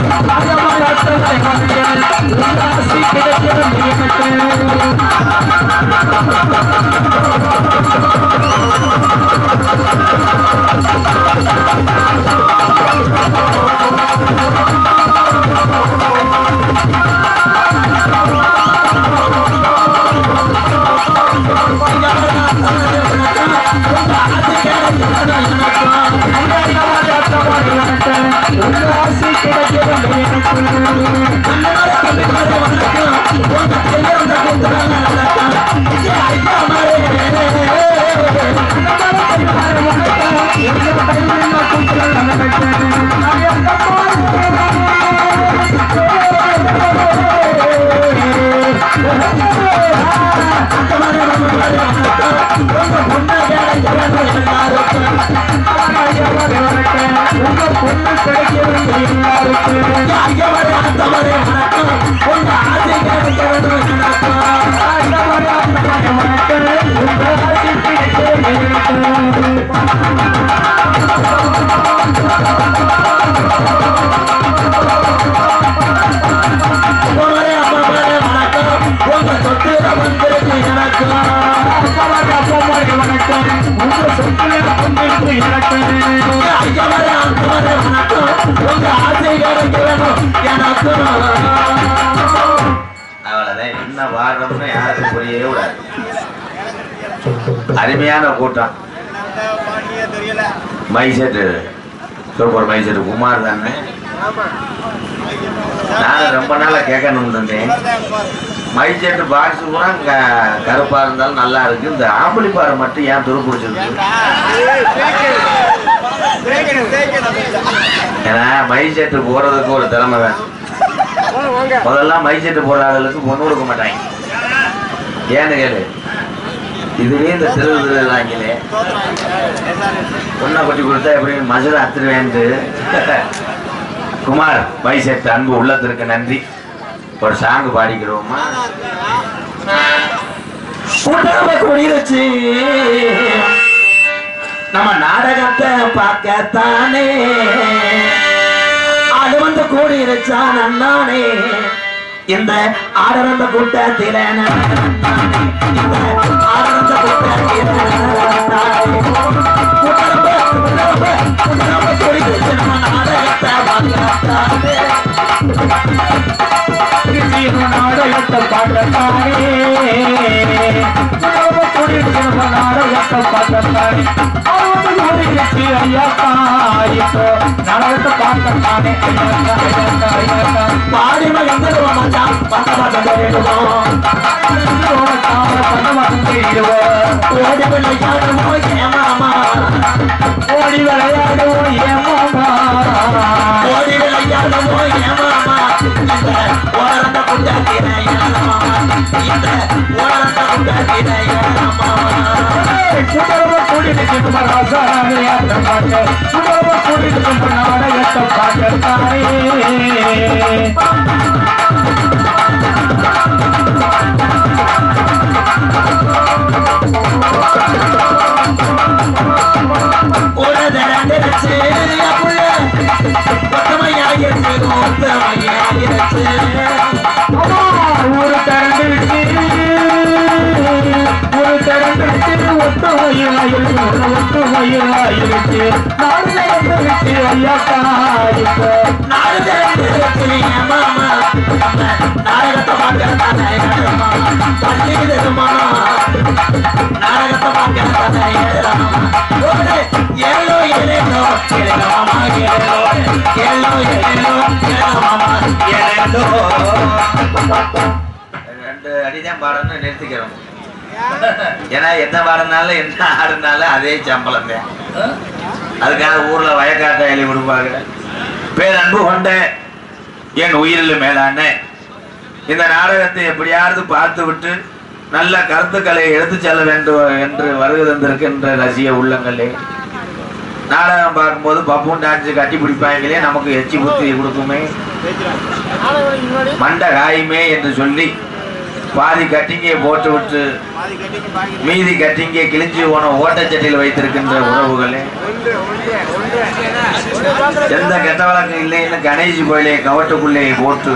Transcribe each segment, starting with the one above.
அவ்வளவுதான் என்ன வாடுறோம்னு யாருக்கும் புரியவே கூடாது அருமையான கூட்டம் மைசெட்டு சூப்பர் மைசெட்டு குமார் தானே நான் ரொம்ப நாளா கேட்கணும்னு இருந்தேன் மைசெட்டு பாக்ஸ் பூரா க- கருப்பா இருந்தாலும் நல்லா இருக்கு இந்த ஆம்பளி பாறை மட்டும் ஏன் துரு பிடிச்சிருக்கு ஏன்னா மைசெட்டு போறதுக்கு ஒரு திறமை வேணும் முதல்ல மைசெட்டு போடுற ஆளுகளுக்கு பொண்ணு கொடுக்க மாட்டாங்க ஏன்னு கேளு இதுவே இந்த திரு திருவிழாங்களே பொண்ணை கொட்டி கொடுத்தா எப்படி மசுரை அத்துருவேன்ட்டு குமார் மைசெட்டு அன்பு உள்ளத்திற்கு நன்றி ஒரு சாங் பாடிக்கிறோமா உடம்ப குடிருச்சு நம்ம நாடகத்தை பார்க்கத்தானே அது வந்து கூடிருச்சா நன்னானே இந்த ஆடரந்த கூட்டத்தில நன்னானே. இந்த ஆடரந்த கூட்டத்தில நன்னானே. உடம்ப, உடம்ப, உடம்ப குடிருச்சு நம்ம நாடகத்தை பார்க்கத்தானே நாடகத்தை பாட்டத்தானே குடியிருக்கிற நாடகத்தை பாட்டத்தானே ஐயா இப்போ நாடகத்தை பாட்டத்தானே ஐயா ஐயா பாடி மகந்துடுவோம் மச்சான் பட்ட பட்ட வேண்டுவோம் ஓடி விளையாடுமோ ஏமாமா ஓடி விளையாடுவோம் ஏமாமா ஓடி விளையாடுமோ ஏமாமா இந்த ஓரந்த குண்டாக்கிற ஏமாமா இந்த ஓரந்த குண்டாக்கிற ஏமாமா சுடர்வ கூடிட்டு நம்ம ராசாராமையாட்ட பாட்டு சுடர்வ கூடிட்டு நம்ம நாடகத்தை பாட்டத்தானே உலதரண்டிருச்சு புள்ள ஒத்தமையாயிருச்சு ஒத்தமையாயிருச்சு அம்மா, ஒரு திரண்டு விட்டு ஒரு திரண்டு விட்டு ஒத்த வயிறாயிருக்கு ஒத்த வயிறாயிருக்கு நாடு திறந்து விட்டு ஐயா இப்போ நாடு திரண்டிருச்சு ஏமாமா நம்ம நாடகத்தை பார்க்கறதானே ஏழமா பள்ளி திருமணம் நாடகத்தை பார்க்கறதானே ஏழமா ஓடு ஏழோ ஏழோ ஏழோ மாமா ஏழோ ஏழோ ஏழோ ஏழோ மாமா ஏழோ ரெண்டு அடிதான் பாடணும்னு நிறுத்திக்கிறோம் ஏன்னா என்ன பாடினாலும் என்ன ஆடினாலும் அதே சம்பளம் தான் அதுக்காக ஊர்ல வயக்காட்டை எழுதி கொடுப்பாங்க பேரன்பு கொண்ட என் உயிரில் மேலான இந்த நாடகத்தை எப்படியாவது பார்த்து விட்டு நல்ல கருத்துக்களை எடுத்துச் செல்ல வேண்டும் என்று வருகை தந்திருக்கின்ற ரசிக உள்ளங்களே நாடகம் பார்க்கும்போது பப்பும் டான்ஸ் கட்டி பிடிப்பாங்களே நமக்கு எச்சி புத்தி கொடுக்குமே மண்டை காயுமே என்று சொல்லி பாதி கட்டிங்க போட்டு விட்டு மீதி கட்டிங்க கிழிஞ்சு போன ஓட்டச்சட்டியில் வைத்திருக்கின்ற உறவுகளே எந்த கெட்ட வழக்கம் இல்லைன்னு கணேஷ் கோயிலை கவட்டுக்குள்ளே போட்டு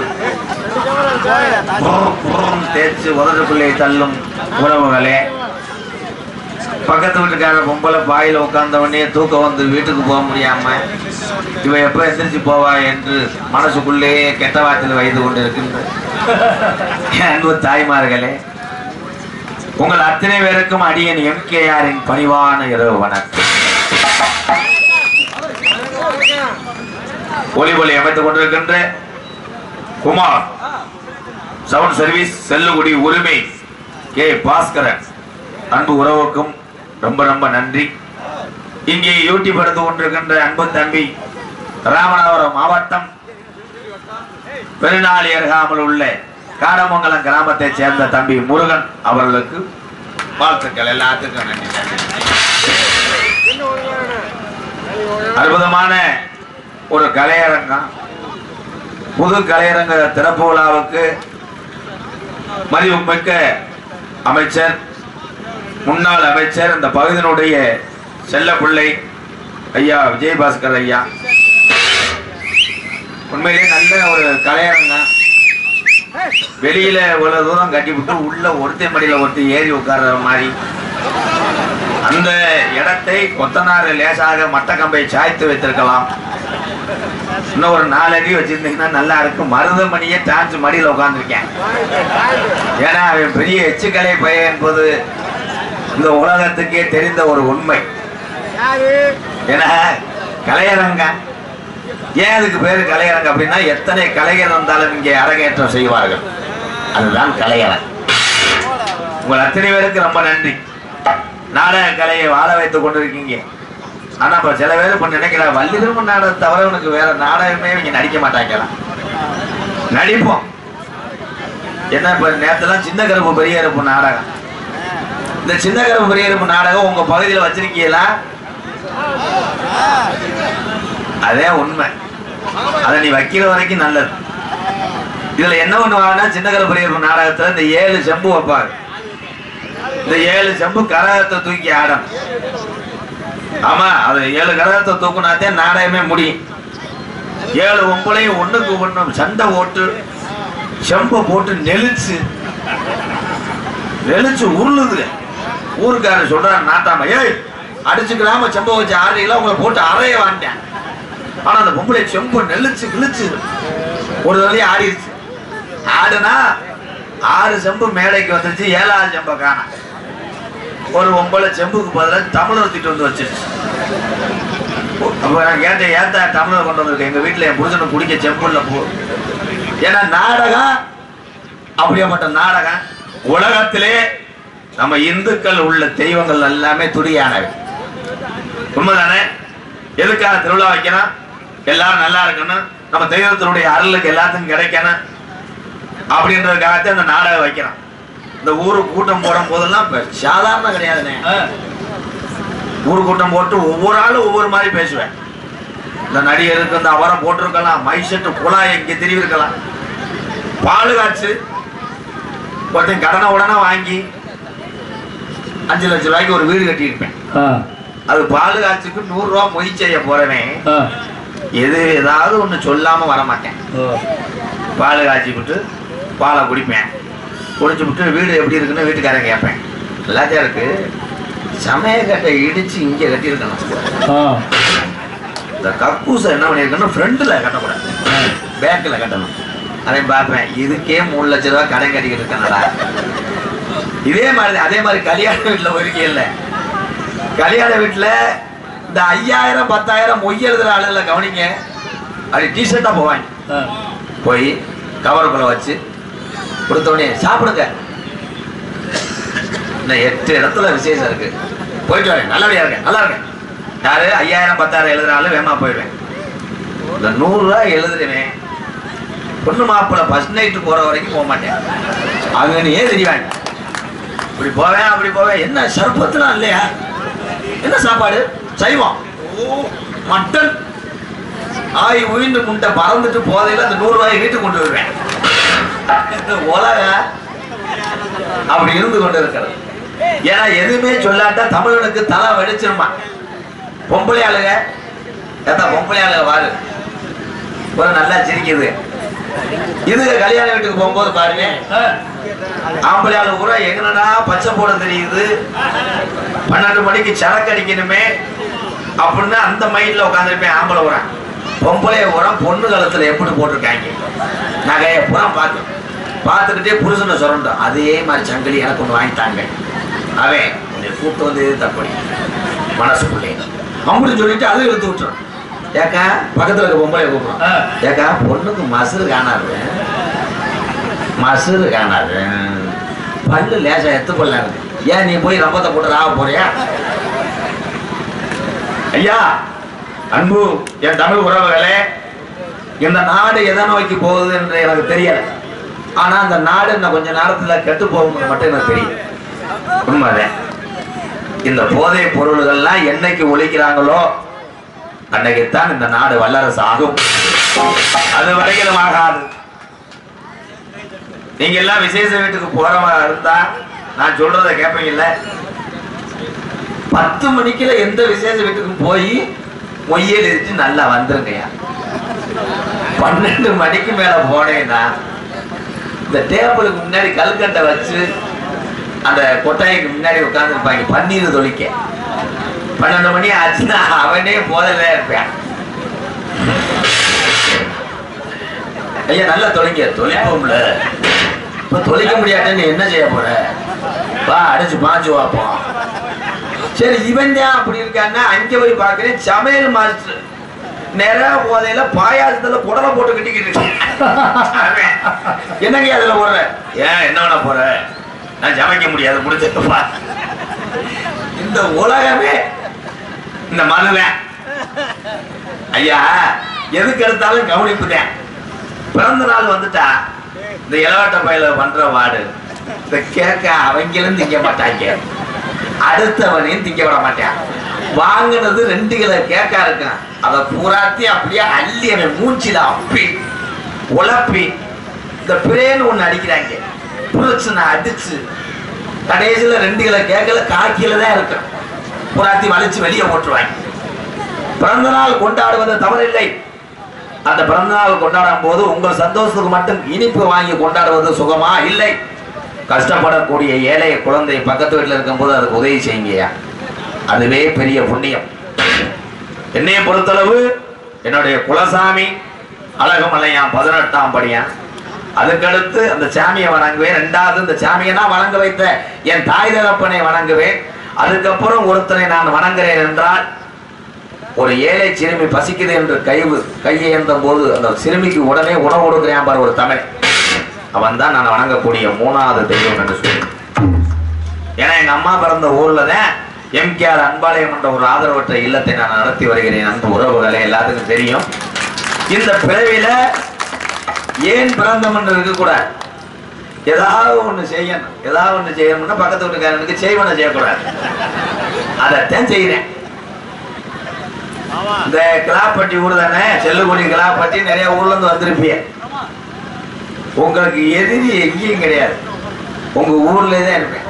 புர் புர்ன்னு தேய்ச்சு உதட்டுக்குள்ளே தள்ளும் உறவுகளே பக்கத்து வீட்டுக்கார பொம்பளை பாயில உட்கார்ந்த உடனே தூக்கம் வந்து வீட்டுக்கு போக முடியாம இவ எப்ப எந்திரிச்சு போவா என்று மனசுக்குள்ளேயே கெட்ட வார்த்தையில் வைத்து கொண்டு இருக்கின்ற என் அன்பு தாய்மார்களே உங்கள் அத்தனை பேருக்கும் அடியன் எம்கேஆரின் பணிவான இரவு வணக்கம் ஒலி ஒலி அமைத்துக் கொண்டிருக்கின்ற குமார் சவுண்ட் சர்வீஸ் செல்லுகுடி உரிமை கே பாஸ்கரன் அன்பு உறவுக்கும் ரொம்ப ரொம்ப நன்றி இங்கே யூடியூப் எடுத்து கொண்டிருக்கின்ற அன்பு தம்பி ராமநாதபுரம் மாவட்டம் பெருநாளி அருகாமல் உள்ள காடமங்கலம் கிராமத்தைச் சேர்ந்த தம்பி முருகன் அவர்களுக்கு வாழ்த்துக்கள் எல்லாத்துக்கும் நன்றி நன்றி அற்புதமான ஒரு கலையரங்கம் புது கலையரங்க திறப்பு விழாவுக்கு மதிப்புமிக்க அமைச்சர் முன்னாள் அமைச்சர் இந்த பகுதியினுடைய செல்ல பிள்ளை ஐயா விஜயபாஸ்கர் ஐயா உண்மையிலேயே நல்ல ஒரு கலையரங்கம் வெளியில இவ்வளவு தூரம் கட்டி விட்டு உள்ள ஒருத்தன் மடியில ஒருத்தர் ஏறி உட்கார்ற மாதிரி அந்த இடத்தை கொத்தனார் லேசாக மட்டக்கம்பை சாய்த்து வைத்திருக்கலாம் இன்னும் ஒரு நாலு அடி வச்சிருந்தீங்கன்னா நல்லா இருக்கும் மருதமணியே டான்ஸ் மடியில உட்கார்ந்துருக்கேன் ஏன்னா அவன் பெரிய எச்சுக்கலை பையன் என்பது இந்த உலகத்துக்கே தெரிந்த ஒரு உண்மை ஏன்னா கலையரங்க ஏன் அதுக்கு பேரு கலையரங்க அப்படின்னா எத்தனை கலைஞர் இருந்தாலும் இங்கே அரங்கேற்றம் செய்வார்கள் அதுதான் கலையரங்க உங்கள் அத்தனை பேருக்கு ரொம்ப நன்றி நாடக கலையை வாழ வைத்துக் கொண்டிருக்கீங்க ஆனா இப்ப சில பேர் இப்ப நினைக்கிற வள்ளி திரும்ப நாடகம் தவிர உனக்கு வேற நாடகமே இவங்க நடிக்க மாட்டாங்கலாம் நடிப்போம் என்ன இப்ப நேரத்தெல்லாம் சின்ன கருப்பு பெரிய கருப்பு நாடகம் இந்த சின்ன கருப்பு பெரிய கருப்பு நாடகம் உங்க பகுதியில் வச்சிருக்கீங்களா அதே உண்மை அதை நீ வைக்கிற வரைக்கும் நல்லது இதுல என்ன பண்ணுவாங்கன்னா சின்ன கருப்பு பெரிய கருப்பு நாடகத்துல இந்த ஏழு செம்பு வைப்பாங்க இந்த ஏழு செம்பு கரகத்தை தூக்கி ஆடணும் ஆமா அது ஏழு கரகத்தை தூக்குனாத்தே நாடகமே முடியும் ஏழு ஒம்பளையும் ஒண்ணுக்கு ஒண்ணு சண்டை ஓட்டு செம்பை போட்டு நெளிச்சு நெளிச்சு உருளுது ஊருக்காரன் சொல்றான் நாட்டாம ஏய் அடிச்சுக்கலாம செம்பை வச்சு ஆடுறீங்களா உங்களை போட்டு அறைய வாண்டேன் ஆனா அந்த பொம்பளை செம்பு நெளிச்சு கிழிச்சு ஒரு தடவை ஆடிடுச்சு ஆடுனா ஆறு செம்பு மேடைக்கு வந்துருச்சு ஏழாவது செம்பை காணோம் ஒரு ஒன்பது செம்புக்கு பதிலாக தமிழர் தூக்கிட்டு வந்து வச்சிருச்சு அப்போ நான் கேட்டேன் ஏன்டா தமிழர் கொண்டு வந்திருக்கேன் எங்க வீட்டுல என் புருஷனை குடிக்க செம்புல போ ஏன்னா நாடகம் அப்படியாப்பட்ட நாடகம் உலகத்திலே நம்ம இந்துக்கள் உள்ள தெய்வங்கள் எல்லாமே துடியானவை உண்மைதானே எதுக்காக திருவிழா வைக்கணும் எல்லாரும் நல்லா இருக்கணும் நம்ம தெய்வத்தினுடைய அருளுக்கு எல்லாத்துக்கும் கிடைக்கணும் அப்படின்றதுக்காகத்தான் அந்த நாடகம் வைக்கிறோம் இந்த ஊரு கூட்டம் போடும் போதெல்லாம் இப்ப சாதாரண கிடையாதுண்ணே ஊரு கூட்டம் போட்டு ஒவ்வொரு ஆளும் ஒவ்வொரு மாதிரி பேசுவேன் இந்த நடிகருக்கு இந்த அவரை போட்டிருக்கலாம் மைசெட்டு குழாய் இங்க திரும்பி இருக்கலாம் பால் காய்ச்சு ஒருத்தன் கடனை உடனே வாங்கி அஞ்சு லட்சம் ரூபாய்க்கு ஒரு வீடு கட்டியிருப்பேன் அது பால் காய்ச்சுக்கு நூறு ரூபா மொய் செய்ய போறவன் எது ஏதாவது ஒண்ணு சொல்லாம வர மாட்டேன் பால் காய்ச்சி விட்டு பாலை குடிப்பேன் குடிச்சு விட்டு வீடு எப்படி இருக்குன்னு வீட்டுக்காரன் கேட்பேன் எல்லாத்தையும் இருக்கு சமயக்கட்டை இடிச்சு இங்க கட்டியிருக்கணும் இந்த கக்கூசை என்ன பண்ணியிருக்கணும் ஃப்ரண்ட்ல கட்டக்கூடாது பேக்கில் கட்டணும் அதை பார்ப்பேன் இதுக்கே மூணு லட்ச ரூபா கடன் கட்டிக்கிட்டு இருக்கேன்டா இதே மாதிரி அதே மாதிரி கல்யாண வீட்டில் போயிருக்கீங்கல்ல கல்யாண வீட்டில் இந்த ஐயாயிரம் பத்தாயிரம் மொய் எழுதுற ஆளுல கவனிங்க அப்படி டிஷர்ட்டாக போவாங்க போய் கவருக்குள்ள வச்சு கொடுத்த உடனே சாப்பிடுங்க இன்னும் எட்டு இடத்துல விசேஷம் இருக்கு போயிட்டு வரேன் நல்லபடியா இருக்கேன் நல்லா இருக்கேன் யாரு ஐயாயிரம் பத்தாயிரம் எழுதுறாலும் வேமா போயிடுவேன் இந்த நூறு ரூபாய் எழுதுறேன் பொண்ணு மாப்பிள்ளை ஃபர்ஸ்ட் நைட்டு போற வரைக்கும் போக மாட்டேன் அவங்க நீ ஏன் தெரிவாங்க இப்படி போவேன் அப்படி போவேன் என்ன சர்பத்துலாம் இல்லையா என்ன சாப்பாடு சைவம் ஓ மட்டன் ஆய் உயிர்ந்து முண்டை பறந்துட்டு போதையில அந்த நூறு ரூபாய் வீட்டுக்கு கொண்டு வருவேன் இந்த உலக அப்படி இருந்து கொண்டு இருக்கிறது ஏன்னா எதுவுமே சொல்லாட்டா தமிழனுக்கு தலை வெடிச்சிருமா பொம்பளை ஆளுங்க ஏத்தா பொம்பளை ஆளுங்க வாரு ஒரு நல்லா சிரிக்குது இது கல்யாண வீட்டுக்கு போகும்போது பாருங்க ஆம்பளை ஆளு கூட எங்கடா பச்சை போட தெரியுது பன்னெண்டு மணிக்கு சரக்கு அடிக்கணுமே அப்படின்னு அந்த மைண்ட்ல உட்காந்துருப்பேன் ஆம்பளை உரம் பொம்பளைய உரம் பொண்ணு காலத்துல எப்படி போட்டிருக்காங்க நகைய புறம் பார்த்து பார்த்துக்கிட்டே புருஷனை சுரண்டும் அதே மாதிரி சங்கிலி எனக்கு ஒன்று வாங்கிட்டாங்க அவன் உன்னை கூட்டு வந்து தப்படி மனசுக்குள்ளே அப்படின்னு சொல்லிட்டு அது இழுத்து விட்டுரும் ஏக்கா பக்கத்துல இருக்க பொம்பளை கூப்பிடும் ஆ. ஏக்கா பொண்ணுக்கு மசுறு காணாது மசுறு காணாது பல்லு லேசா எத்து பல்லா இருக்கு ஏன் நீ போய் ரம்பத்தை போட்டு ராவ போறியா ஐயா அன்பு என் தமிழ் உறவுகளே இந்த நாடு எதை நோக்கி போகுது என்று எனக்கு தெரியல ஆனா அந்த நாடு இன்னும் கொஞ்ச நேரத்துல கெட்டு போகும்னு மட்டும் எனக்கு தெரியும் உண்மைதான் இந்த போதைப் பொருள்கள்லாம் என்னைக்கு ஒழிக்கிறாங்களோ அன்னைக்குத்தான் இந்த நாடு வல்லரசு ஆகும் அது வரைக்கும் ஆகாது நீங்க எல்லாம் விசேஷ வீட்டுக்கு போறவா இருந்தா நான் சொல்றத கேட்பீங்கல்ல பத்து மணிக்குல எந்த விசேஷ வீட்டுக்கும் போய் மொய்யல் இருந்து நல்லா வந்துருங்கய்யா பன்னெண்டு மணிக்கு மேல போனேன்னா இந்த டேபிளுக்கு முன்னாடி கல்கட்டை வச்சு அந்த கொட்டாய்க்கு முன்னாடி உட்காந்துருப்பாங்க பன்னீர் தொளிக்க பன்னெண்டு மணி ஆச்சுன்னா அவனே போதல இருப்பான் ஐயா நல்லா தொலைங்க தொலைப்போம்ல இப்ப தொலைக்க முடியாதுன்னு நீ என்ன செய்ய போற வா அடிச்சு பாஞ்சு வாப்போம் சரி இவன் தான் அப்படி இருக்கான்னா அங்க போய் பாக்குறேன் சமையல் மாஸ்டர் நிறைய போதையில பாயாசத்துல குடலை போட்டு கட்டிக்கிட்டு இருக்கு. அவன், என்னங்க அதுல போடுற ஏன் என்ன பண்ண போற நான் சமைக்க முடியாது முடிச்சிருப்பா இந்த உலகமே இந்த மனுவன் ஐயா எதுக்கு எடுத்தாலும் கவனிப்புதான் பிறந்த நாள் வந்துட்டா இந்த இளவட்ட பயில பண்ற வாடு இந்த கேக்க அவங்களும் திங்க மாட்டாங்க அடுத்தவனையும் திங்க விட மாட்டான் வாங்கினது ரெண்டு கிலோ கேக்கா இருக்கும் அதை பூராத்தி அப்படியே அள்ளி அவன் மூச்சில அப்பி உழப்பி இந்த பிரேன்னு ஒண்ணு அடிக்கிறாங்க புரிச்சுன அடிச்சு கடைசியில ரெண்டு கிலோ கேக்கல காக்கில தான் இருக்கும் பூராத்தி வலிச்சு வெளியே போட்டுருவாங்க பிறந்த நாள் கொண்டாடுவது தவறில்லை அந்த பிறந்த நாள் கொண்டாடும் போது உங்கள் சந்தோஷத்துக்கு மட்டும் இனிப்பு வாங்கி கொண்டாடுவது சுகமா இல்லை கஷ்டப்படக்கூடிய ஏழை குழந்தை பக்கத்து வீட்டில் இருக்கும்போது அதுக்கு உதவி செய்யுங்கய்யா அதுவே பெரிய புண்ணியம் என்னைய பொறுத்தளவு என்னுடைய குலசாமி அழகுமலையான் பதினெட்டாம் படியான் அதுக்கடுத்து அந்த சாமியை வணங்குவேன் ரெண்டாவது இந்த சாமியை நான் வணங்க வைத்த என் தாய் தகப்பனை வணங்குவேன் அதுக்கப்புறம் ஒருத்தனை நான் வணங்குறேன் என்றால் ஒரு ஏழை சிறுமி பசிக்குது என்று கைவு கையேந்தும் போது அந்த சிறுமிக்கு உடனே உணவு கொடுக்குறேன் பாரு ஒரு தமிழ் அவன் தான் நான் வணங்கக்கூடிய மூணாவது தெய்வம் என்று சொல்லி ஏன்னா எங்க அம்மா பிறந்த ஊர்ல தான் எம்கேஆர் அன்பாலயம் என்ற ஒரு ஆதரவற்ற இல்லத்தை நான் நடத்தி வருகிறேன் அன்பு உறவுகளை எல்லாத்துக்கும் தெரியும் இந்த பிறவில ஏன் பிறந்தோம் என்று இருக்கக்கூடாது ஏதாவது ஒண்ணு செய்யணும் ஏதாவது ஒண்ணு செய்யணும்னா பக்கத்து வீட்டுக்காரனுக்கு செய்வனை செய்யக்கூடாது அதைத்தான் செய்கிறேன் இந்த கிளாப்பட்டி ஊர் தானே செல்லுக்குடி கிளாப்பட்டி நிறைய ஊர்ல இருந்து வந்திருப்பீங்க உங்களுக்கு எதிரி எங்கேயும் கிடையாது உங்க ஊர்ல தான் இருப்பேன்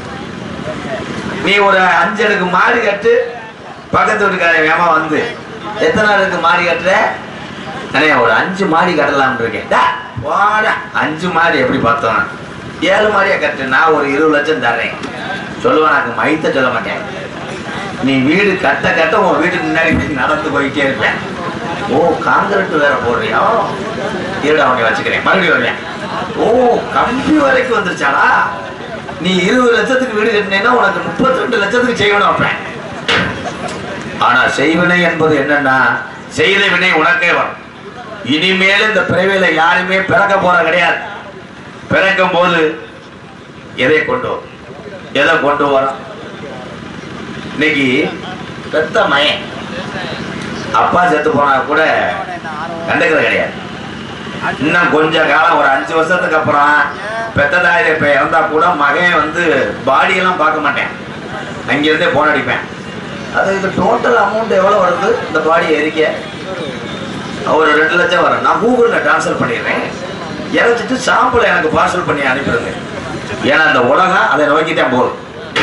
நீ ஒரு அஞ்சு அடுக்கு மாடி கட்டு பக்கத்து வீட்டுக்காரன் வேமா வந்து எத்தனை அடுக்கு மாடி கட்டுற அண்ணே ஒரு அஞ்சு மாடி கட்டலாம்னு இருக்கேன் டா, போடா அஞ்சு மாடி எப்படி பார்த்தோம் ஏழு மாடியா கட்டு நான் ஒரு இருபது லட்சம் தர்றேன் சொல்லுவேன் எனக்கு மைத்த சொல்ல மாட்டேன் நீ வீடு கட்ட கட்ட உன் வீட்டுக்கு முன்னாடி நீ நடந்து போயிட்டே இருப்பேன் ஓ காங்கிரட் வேற போடுறியா இருடா அவனை வச்சுக்கிறேன் மறுபடியும் வருவேன் ஓ கம்பி வரைக்கும் வந்துருச்சாடா நீ இருபது லட்சத்துக்கு வீடு கட்டினேன்னா உனக்கு முப்பத்தி ரெண்டு லட்சத்துக்கு செய்வனும் வைப்பேன் ஆனா செய்வினை என்பது என்னன்னா செய்த வினை உனக்கே வரும் இனிமேல் இந்த பிறவியில யாருமே பிறக்க போற கிடையாது பிறக்கும் போது எதை கொண்டு வரும் எதை கொண்டு வரோம் இன்னைக்கு பெத்த மயன் அப்பா செத்து போனா கூட கண்டுக்கிறது கிடையாது இன்னும் கொஞ்ச காலம் ஒரு அஞ்சு வருஷத்துக்கு அப்புறம் பெத்த தாய் இப்ப இறந்தா கூட மகன் வந்து பாடியெல்லாம் பார்க்க மாட்டேன் அங்கிருந்தே போன் அடிப்பேன் அது இது டோட்டல் அமௌண்ட் எவ்வளோ வருது இந்த பாடி எரிக்க ஒரு ரெண்டு லட்சம் வரும் நான் கூகுளில் ட்ரான்ஸ்ஃபர் பண்ணிடுறேன் இறச்சிட்டு சாம்பிள் எனக்கு பார்சல் பண்ணி அனுப்பிடுங்க ஏன்னா அந்த உலகம் அதை நோக்கி தான் போகுது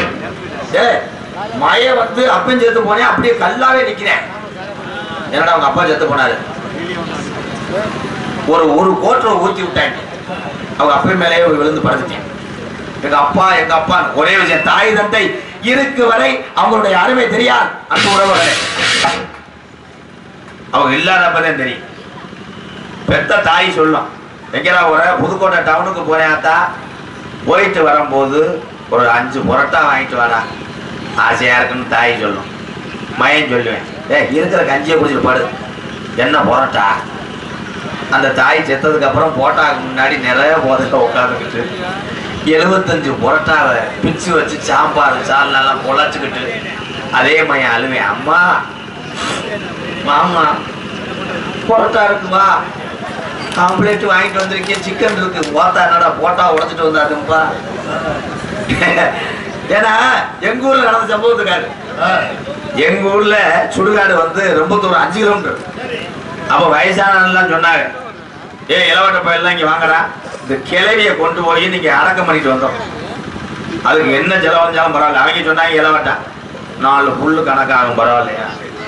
டேய் மய வந்து அப்பன் செத்து போனேன் அப்படியே கல்லாவே நிக்கிறேன் என்னடா அவங்க அப்பா செத்து போனாரு ஒரு ஒரு கோட்டரை ஊத்தி விட்டாங்க அவங்க அப்பன் மேலேயே விழுந்து படுத்துட்டேன் எங்க அப்பா எங்க அப்பா ஒரே விஷயம் தாய் தந்தை இருக்கு வரை அவங்களுடைய அருமை தெரியாது அந்த உறவுகளே அவங்க இல்லாதப்பதான் தெரியும் பெத்த தாய் சொல்லும் எங்கடா ஒரு புதுக்கோட்டை டவுனுக்கு போறேன் ஆத்தா போயிட்டு வரும்போது ஒரு அஞ்சு புரோட்டா வாங்கிட்டு வரா ஆசையா இருக்குன்னு தாய் சொல்லும் மயன் சொல்லுவேன் ஏ இருக்கிற கஞ்சியை குடிச்சிட்டு பாடு என்ன புரோட்டா அந்த தாய் செத்ததுக்கு அப்புறம் போட்டாக்கு முன்னாடி நிறைய போதையில உட்காந்துக்கிட்டு எழுபத்தஞ்சு புரோட்டாவை பிச்சு வச்சு சாம்பார் சால்லாம் பொழைச்சிக்கிட்டு அதே மையம் அழுவேன் அம்மா மாமா புரோட்டா இருக்குமா ஆம்லேட் வாங்கிட்டு வந்திருக்கேன் சிக்கன் இருக்கு போத்தா என்னடா போட்டா உடைச்சிட்டு வந்தாதுப்பா ஏன்னா எங்க ஊர்ல நடந்த சம்பவத்துக்காரு எங்க ஊர்ல சுடுகாடு வந்து ரொம்ப தூரம் அஞ்சு கிலோமீட்டர் அப்ப வயசானவங்கலாம் சொன்னாங்க ஏ இளவட்ட பயிரெல்லாம் இங்க வாங்கடா இந்த கிளவிய கொண்டு போய் நீங்க அடக்கம் பண்ணிட்டு வந்தோம் அதுக்கு என்ன செலவழிஞ்சாலும் பரவாயில்ல அவங்க சொன்னாங்க இளவட்டா நாலு புல்லு கணக்காகும் பரவாயில்லையா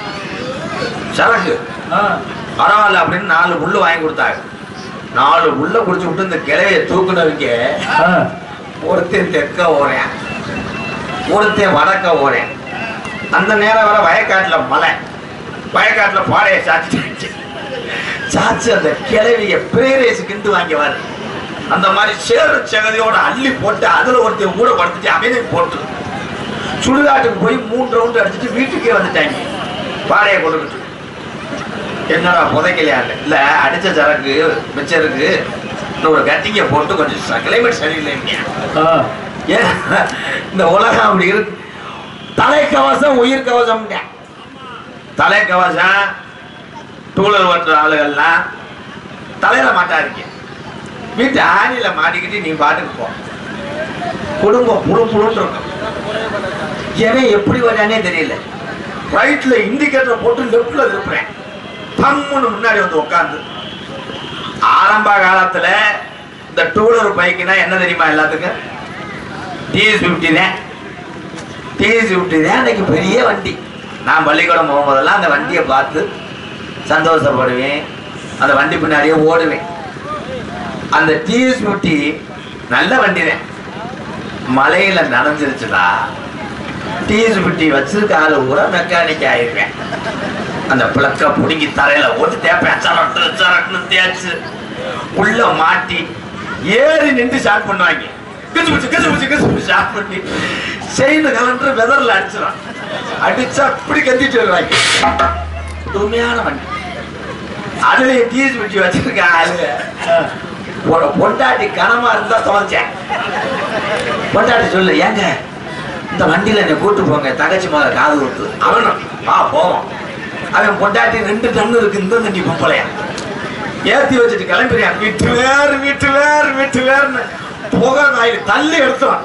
சரக்கு பரவாயில்ல அப்படின்னு நாலு புல்லு வாங்கி கொடுத்தாங்க நாலு புல்ல குடிச்சு விட்டு இந்த கிளைய தூக்குனவங்க ஒருத்தன் தெற்க ஓறேன் ஒருத்தன் வடக்க ஓறேன் அந்த நேரம் வர வயக்காட்டுல மலை வயக்காட்டுல பாறையை சாச்சு சாச்சு அந்த கிளவிய பிரேரேசு கிண்டு வாங்கிவாரு அந்த மாதிரி சேர சகதியோட அள்ளி போட்டு அதுல ஒருத்தன் கூட படுத்துட்டு அமைதி போட்டு சுடுகாட்டுக்கு போய் மூணு ரவுண்டு அடிச்சுட்டு வீட்டுக்கே வந்துட்டாங்க பாறையை கொடுத்துட்டு என்னடா புதைக்கலையாங்க இல்ல அடிச்ச சரக்கு மிச்சம் இருக்கு இன்னும் ஒரு கட்டிங்க போட்டு கொஞ்சம் கிளைமேட் சரியில்லைங்க ஏன் இந்த உலகம் அப்படி இருக்கு தலைக்கவசம் உயிர் கவசம் தலைக்கவசம் டூலர் ஓட்டுற ஆளுகள்லாம் தலையில மாட்டாருங்க வீட்டு ஆணியில மாட்டிக்கிட்டு நீ பாட்டுக்கு போ குடும்பம் புழு புழுன்னு இருக்கும் எவன் எப்படி வரானே தெரியல ரைட்ல இண்டிகேட்டர் போட்டு லெஃப்ட்ல திருப்புறேன் பம்முன்னு முன்னாடி வந்து உட்காந்து ஆரம்ப காலத்துல இந்த டூலர் பைக்குனா என்ன தெரியுமா எல்லாத்துக்கும் டிஎஸ் ஃபிஃப்டி தான் டிஎஸ் ஃபிஃப்டி தான் அன்னைக்கு பெரிய வண்டி நான் பள்ளிக்கூடம் போகும்போதெல்லாம் அந்த வண்டியை பார்த்து சந்தோஷப்படுவேன் அந்த வண்டி பின்னாடியே ஓடுவேன் அந்த டிஎஸ் ஃபிஃப்டி நல்ல வண்டி தான் மலையில நனைஞ்சிருச்சுடா டிஎஸ் ஃபிஃப்டி வச்சிருக்க ஆளு கூட மெக்கானிக் ஆயிருவேன் அந்த பிளக்க பிடுங்கி தரையில ஓட்டு தேப்பேன் சரட்டு சரட்டுன்னு தேய்ச்சு உள்ள மாட்டி ஏறி நின்று ஷார்ட் பண்ணுவாங்க கிச்சு பிடிச்சி கிச்சு பிடிச்சி கிச்சு பிடிச்சி ஷார்ட் பண்ணி செயின் கலண்டர் வெதர்ல அடிச்சிடும் அடிச்சா அப்படி கத்திட்டு வருவாங்க உண்மையான வண்டி அதுல டீஸ் பிடிச்சி வச்சிருக்க ஆளுங்க ஒரு பொண்டாட்டி கனமா இருந்தா தொலைச்சேன் பொண்டாட்டி சொல்லு ஏங்க இந்த வண்டியில என்னை கூட்டு போங்க தங்கச்சி மக காது கொடுத்து அவனும் வா போவோம் அவன் பொண்டாட்டி ரெண்டு டன்னு இருக்கு இந்த தண்டி பொம்பளையா ஏத்தி வச்சுட்டு கிளம்பிறியான் வீட்டு வேறு வீட்டு வேறு வீட்டு வேறுன்னு புகை நாயில் தள்ளி எடுத்துவான்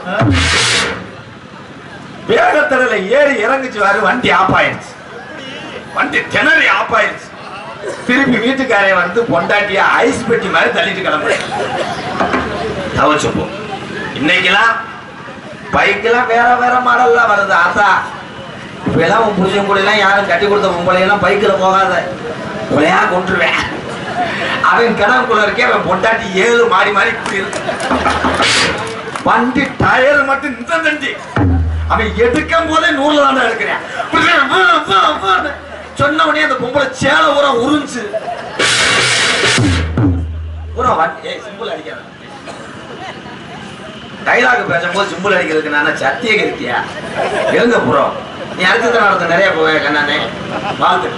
வேகத்தடல ஏறி இறங்குச்சு வாரு வண்டி ஆஃப் ஆயிடுச்சு வண்டி திணறி ஆஃப் ஆயிடுச்சு திருப்பி வீட்டுக்காரே வந்து பொண்டாட்டியா ஐஸ் பெட்டி மாதிரி தள்ளிட்டு கிளம்புறேன் தவச்சு போ இன்னைக்கெல்லாம் பைக்கெல்லாம் வேற வேற மாடல்லாம் வருது ஆத்தா இப்ப எல்லாம் உன் புருஷன் கூட எல்லாம் யாரும் கட்டி கொடுத்த பொம்பளை எல்லாம் பைக்கில் போகாத உலையா கொண்டுருவேன் அவன் கிணறுக்குள்ள இருக்கே அவன் பொண்டாட்டி ஏழு மாறி மாறி இப்படி இருக்கு வண்டி டயர் மட்டும் இந்த தண்டி அவன் எடுக்கும் போதே நூறுல தானே எடுக்கிறேன் சொன்ன உடனே அந்த பொம்பளை சேலை ஊரா உறிஞ்சு ஊரா வண்டி ஏய் சிம்பிள் அடிக்காத டைலாக் பேசும்போது சிம்பிள் அடிக்கிறதுக்கு நான் சத்திய இருக்கியா இருங்க புறம் நீ அடுத்த நடத்த நிறைய போவேன் கண்ணானே வாழ்த்து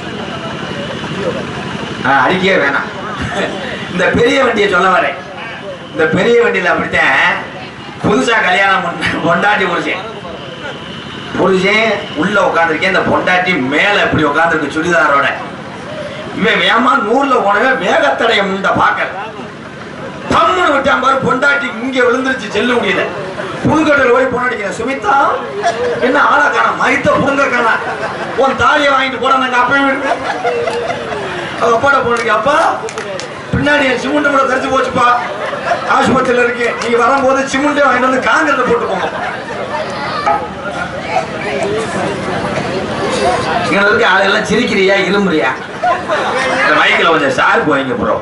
ஆ, அடிக்கவே வேணாம் இந்த பெரிய வண்டியை சொல்ல வரேன் இந்த பெரிய வண்டியில அப்படித்தான் புதுசா கல்யாணம் பண்ண பொண்டாட்டி புருஷன் புருஷன் உள்ள உட்காந்துருக்கேன் இந்த பொண்டாட்டி மேல இப்படி உட்காந்துருக்கு சுடிதாரோட இவன் வேமா நூறுல போனவன் வேகத்தடைய முண்ட பாக்கல தம்முன்னு விட்டான் பாரு பொண்டாட்டி இங்க விழுந்துருச்சு செல்ல முடியல புதுக்கடையில் போய் பொண்டாட்டிக்கிறேன் சுமிதா என்ன ஆளா காணா மயித்த புடுங்க காணா உன் தாலியை வாங்கிட்டு போட நாங்க அப்பவே விடுவேன் அவ அப்பாட போனீங்க அப்பா பின்னாடி என் சிமெண்ட் கூட தெரிஞ்சு போச்சுப்பா ஆஸ்பத்திரியில இருக்கேன் நீங்க வரும்போது சிமெண்டே வாங்கிட்டு வந்து காங்கிரத்தை போட்டு போங்க இங்க இருக்க ஆளுகள்லாம் சிரிக்கிறியா இருமுறியா இந்த மைக்கில் கொஞ்சம் ஷார்ப் வைங்க ப்ரோ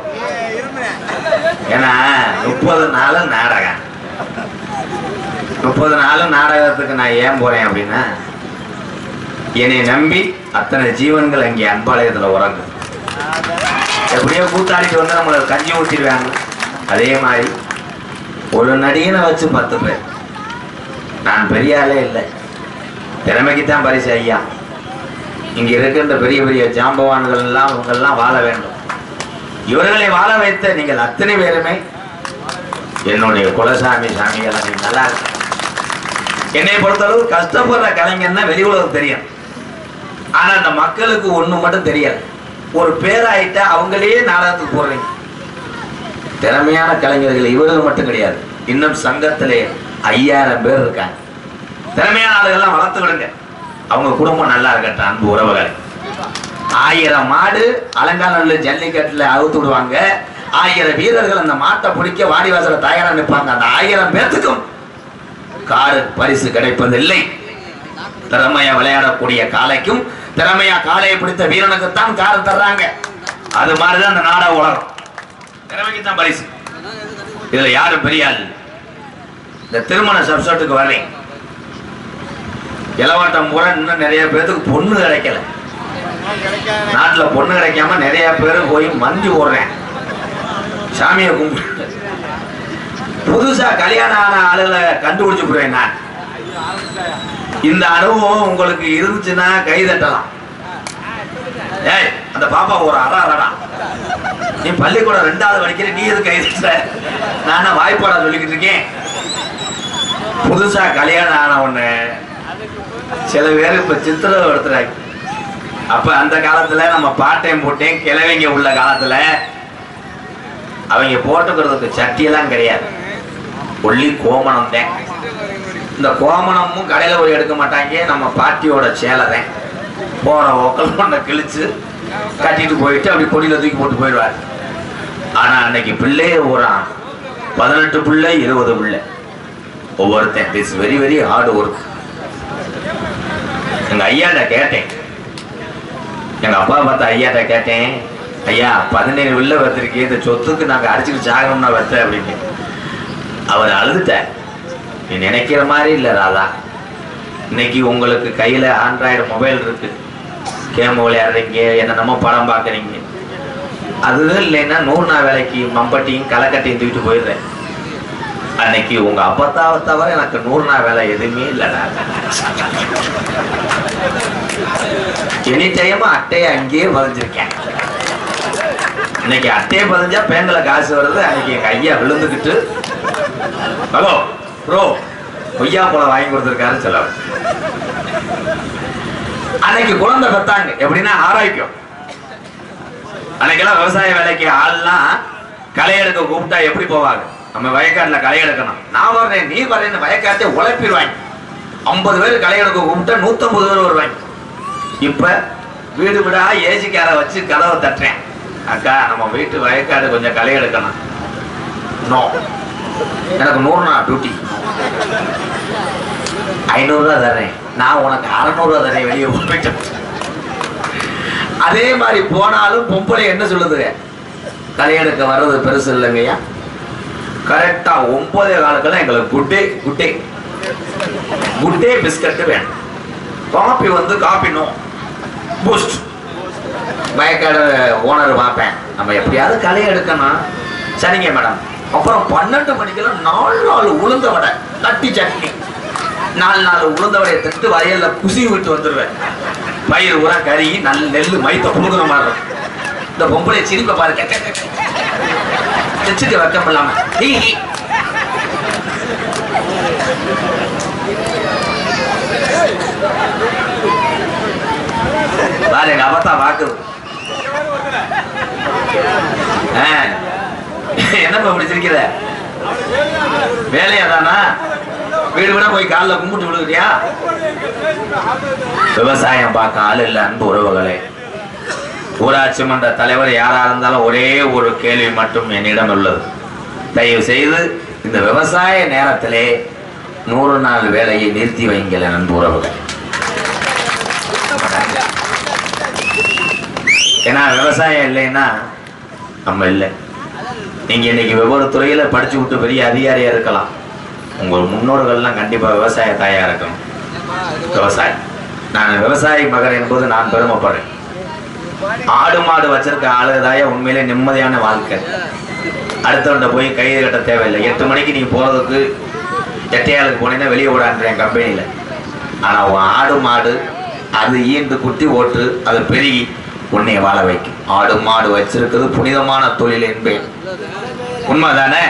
ஏன்னா முப்பது நாள் நாடகம் முப்பது நாள் நாடகத்துக்கு நான் ஏன் போறேன் அப்படின்னா என்னை நம்பி அத்தனை ஜீவன்கள் அங்கே அன்பாலயத்தில் உறங்கும் எப்படியோ கூத்தாடிட்டு வந்து நம்மளை கஞ்சி ஊற்றிடுவாங்க அதே மாதிரி ஒரு நடிகனை வச்சு பத்து பேர் நான் பெரிய ஆளே இல்லை திறமைக்கு தான் பரிசு ஐயா இங்க இருக்கின்ற பெரிய பெரிய ஜாம்பவான்கள் எல்லாம் இவங்கெல்லாம் வாழ வேண்டும் இவர்களை வாழ வைத்த நீங்கள் அத்தனை பேருமே என்னுடைய குலசாமி சாமிகளை நீங்க நல்லா இருக்கு என்னை பொறுத்தளவு கஷ்டப்படுற கலைஞர்னா வெளி உலகம் தெரியும் ஆனா அந்த மக்களுக்கு ஒண்ணு மட்டும் தெரியாது ஒரு பேராயிட்டா அவங்களே நாடகத்துக்கு போடுறீங்க திறமையான கலைஞர்கள் இவர்கள் மட்டும் கிடையாது இன்னும் சங்கத்திலே ஐயாயிரம் பேர் இருக்காங்க திறமையான ஆளுகள்லாம் வளர்த்து விடுங்க அவங்க குடும்பம் நல்லா இருக்கட்டும் அன்பு உறவுகளை ஆயிரம் மாடு அலங்காநல்லு ஜல்லிக்கட்டுல அவுத்து விடுவாங்க ஆயிரம் வீரர்கள் அந்த மாட்டை பிடிக்க வாடிவாசல தயாரா நிற்பாங்க அந்த ஆயிரம் பேர்த்துக்கும் காரு பரிசு கிடைப்பதில்லை திறமையா விளையாடக்கூடிய காளைக்கும் திறமையா காளையை பிடித்த வீரனுக்குத்தான் கார் தர்றாங்க அது மாதிரிதான் அந்த நாடக உலகம் திறமைக்கு தான் பரிசு இதுல யாரும் பெரிய ஆள் இல்லை. இந்த திருமண சப்செட்டுக்கு வரேன் இளவாட்டம் பூரா இன்னும் நிறைய பேருக்கு பொண்ணு கிடைக்கல நாட்டுல பொண்ணு கிடைக்காம நிறைய பேர் போய் மஞ்சு போடுறேன் சாமியை கும்பிட்டு புதுசா கல்யாணம் ஆன ஆளுகளை கண்டுபிடிச்சு போடுவேன் நான் இந்த அனுபவம் உங்களுக்கு இருந்துச்சுன்னா கை தட்டலாம் ஏய் அந்த பாப்பா ஒரு அற அரடா நீ பள்ளிக்கூடம் ரெண்டாவது படிக்கிற நீ எது கை தட்டுற நானும் வாய்ப்பாடா சொல்லிக்கிட்டு இருக்கேன் புதுசா கல்யாணம் ஆன உடனே சில பேர் இப்ப சித்திரம் எடுத்துறாங்க அப்ப அந்த காலத்துல நம்ம பாட்டையும் போட்டேன் கிழவிங்க உள்ள காலத்துல அவங்க போட்டுக்கிறதுக்கு சட்டியெல்லாம் கிடையாது ஒல்லி கோமணம் தான் இந்த கோமணமும் கடையில போய் எடுக்க மாட்டாங்க நம்ம பாட்டியோட சேலை தான் போற ஒக்கல் ஒன்றை கிழிச்சு கட்டிட்டு போயிட்டு அப்படி கொடியில தூக்கி போட்டு போயிடுவார் ஆனா அன்னைக்கு பிள்ளையே ஊறான் பதினெட்டு பிள்ளை இருபது பிள்ளை ஒவ்வொருத்தன் it's very very hard work எங்க ஐயாட்ட கேட்டேன் எங்க அப்பா பார்த்த ஐயாட்ட கேட்டேன் ஐயா பதினேழு வில்ல வச்சிருக்கேன் இந்த சொத்துக்கு நாங்க அடிச்சுட்டு சாகணும்னா வச்ச அப்படின்னு அவர் அழுதுட்டார் நீ நினைக்கிற மாதிரி இல்ல ராதா இன்னைக்கு உங்களுக்கு கையில ஆண்ட்ராய்டு மொபைல் இருக்கு கேம் விளையாடுறீங்க என்னென்னமோ படம் பார்க்குறீங்க அதுதான் இல்லைன்னா நூறு நாள் வேலைக்கு மம்பட்டியும் களைக்கட்டையும் தூக்கிட்டு போயிடுறேன் அன்னைக்கு உங்க அப்பத்தாவை தவிர எனக்கு நூறு நாள் வேலை எதுவுமே இல்லைடா எனி டைம் அட்டையை அங்கேயே பதிஞ்சிருக்கேன் இன்னைக்கு அட்டையை பதிஞ்சா பேங்கில் காசு வருது அன்னைக்கு எங்க ஐயா விழுந்துக்கிட்டு ஹலோ ப்ரோ கொய்யா பழம் வாங்கி கொடுத்துருக்காரு செலவு அன்னைக்கு குழந்தை பெத்தாங்க எப்படின்னா ஆரோக்கியம் அன்னைக்கெல்லாம் விவசாய வேலைக்கு ஆள்லாம் களை எடுக்க கூப்பிட்டா எப்படி போவாங்க நம்ம வயக்காட்டுல களை எடுக்கணும் நான் வர்றேன் நீ வர்றேன்னு வயக்காட்டை உழைப்பிடுவாங்க ஐம்பது பேர் களை எடுக்க கூப்பிட்டா நூத்தம்பது பேர் வருவாங்க இப்ப வீடு வீடா ஏசிக்கார வச்சு கதவை தட்டுறேன் அக்கா நம்ம வீட்டு வயக்காடு கொஞ்சம் களை எடுக்கணும் நோ எனக்கு நூறு நாள் டியூட்டி ஐநூறுரூவா தர்றேன் நான் உனக்கு அறநூறுவா தரேன் வெளியே போயிட்டு அதே மாதிரி போனாலும் பொம்பளை என்ன சொல்லுது கலையெடுக்க வர்றது பெருசு இல்லைங்கய்யா கரெக்டா ஒன்பதே காலத்துல எங்களுக்கு குட்டே குட்டே குட்டே பிஸ்கட் வேணும் காபி வந்து காபி நோ பூஸ்ட் வயக்காடு ஓனர் பார்ப்பேன் நம்ம எப்படியாவது களை எடுக்கணும் சரிங்க மேடம் அப்புறம் பன்னெண்டு மணிக்கெல்லாம் நாலு நாலு உளுந்த வடை தட்டி சட்னி நாலு நாலு உளுந்த வடையை தட்டு வயல்ல குசி விட்டு வந்துடுவேன் பயிர் உரம் கறி நல்ல நெல் மைத்த புழுகுற மாதிரி இருக்கும் இந்த பொம்பளை சிரிப்பை பாருங்க செச்சுக்க வெக்கம் இல்லாம ஹீ, ஹீ. பாரு எங்க அப்பத்தா பாக்குது ஆ. என்னப்பா இப்படி சிரிக்கிற வேலையா தானா வீடு வீடா போய் காலில் கும்பிட்டு விழுகிறியா விவசாயம் பார்க்க ஆள் இல்லை அன்பு உறவுகளே ஊராட்சி மன்ற தலைவர் யாரா இருந்தாலும் ஒரே ஒரு கேள்வி மட்டும் என்னிடம் உள்ளது தயவு செய்து இந்த விவசாய நேரத்திலே நூறு நாள் வேலையை நிறுத்தி வைங்கள் அன்பு உறவுகள் ஏன்னா விவசாயம் இல்லைன்னா நம்ம இல்லை நீங்க இன்னைக்கு ஒவ்வொரு துறையில படிச்சு விட்டு பெரிய அதிகாரியா இருக்கலாம் உங்கள் முன்னோர்கள்லாம் கண்டிப்பா விவசாய தாயா இருக்கணும் விவசாயி நான் விவசாயி மகன் என்பது நான் பெருமைப்படுறேன் ஆடு மாடு வச்சிருக்க ஆளுதாய உண்மையிலே நிம்மதியான வாழ்க்கை அடுத்தவன்ட்ட போய் கைது கட்ட தேவையில்லை எட்டு மணிக்கு நீ போறதுக்கு எட்டையாளுக்கு போனீங்கன்னா வெளியே விடான்றேன் கம்பெனியில ஆனா உன் ஆடு மாடு அது ஈண்டு குட்டி ஓட்டு அது பெருகி உன்னைய வாழ வைக்கும் ஆடு மாடு வச்சிருக்கிறது புனிதமான தொழில் என்பேன் உண்மைதானே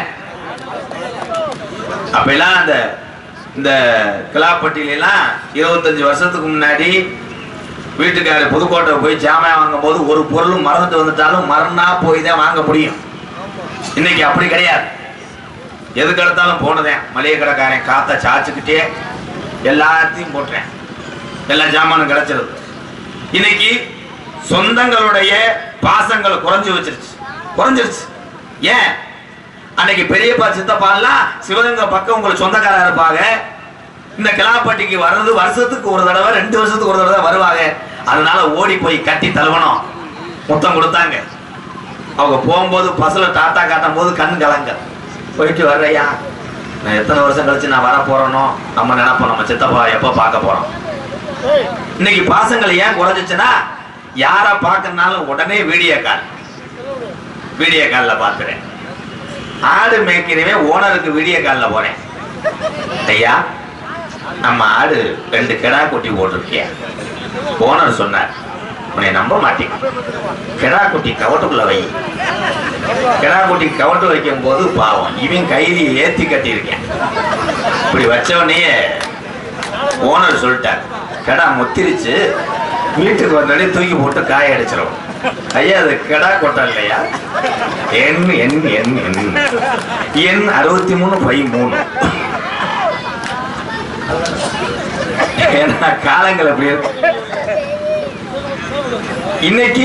அப்பெல்லாம் அந்த இந்த கிளாப்பட்டியில எல்லாம் இருபத்தஞ்சு வருஷத்துக்கு முன்னாடி வீட்டுக்காரர் புதுக்கோட்டை போய் ஜாமான் வாங்கும் போது ஒரு பொருளும் மறந்துட்டு வந்துட்டாலும் மறந்தா போய் தான் வாங்க முடியும் இன்னைக்கு அப்படி கிடையாது எதுக்கு எடுத்தாலும் போனதேன் மளிகை கடைக்காரன் காத்த சாச்சுக்கிட்டே எல்லாத்தையும் போட்டேன் எல்லா ஜாமானும் கிடைச்சிருது இன்னைக்கு சொந்தங்களுடைய பாசங்கள் குறைஞ்சு வச்சிருச்சு குறைஞ்சிருச்சு ஏன் அன்னைக்கு பெரியப்பா சித்தப்பாலாம் சிவகங்கை பக்கம் உங்களுக்கு சொந்தக்காரா இருப்பாங்க இந்த கிளாப்பட்டிக்கு வர்றது வருஷத்துக்கு ஒரு தடவை ரெண்டு வருஷத்துக்கு ஒரு தடவை வருவாங்க அதனால ஓடி போய் கட்டி தழுவணும் முத்தம் கொடுத்தாங்க அவங்க போகும்போது பஸ்ல டாட்டா காட்டும் போது கண் கலங்க போயிட்டு வர்றையா நான் எத்தனை வருஷம் கழிச்சு நான் வர போறேனோ நம்ம நினைப்போம் நம்ம சித்தப்பா எப்போ பார்க்க போறோம் இன்னைக்கு பாசங்கள் ஏன் குறைஞ்சிச்சுன்னா யாரை பார்க்கறனாலும் உடனே வீடியோ கால் வீடியோ காலில் பார்த்துறேன் ஆடு மேய்க்கிறவே ஓனருக்கு வீடியோ காலில் போறேன் ஐயா நம்ம ஆடு ரெண்டு கிடா குட்டி போட்டிருக்கிய ஓனர் சொன்னார் உன்னை நம்ப மாட்டேன் கிடா குட்டி கவட்டுக்குள்ள வை கிடா குட்டி கவட்டு வைக்கும் போது பாவம் இவன் கைதி ஏத்தி கட்டியிருக்கேன் இப்படி வச்சவனே ஓனர் சொல்லிட்டார் கிடா முத்திருச்சு வீட்டுக்கு வந்தோடனே தூக்கி போட்டு காய அடிச்சிடும் ஐயா அது கிடா கொட்டம் இல்லையா எண் எண் எண் எண் எண் அறுபத்தி மூணு பை மூணு ஏன்னா காலங்கள் அப்படி இருக்கு இன்னைக்கு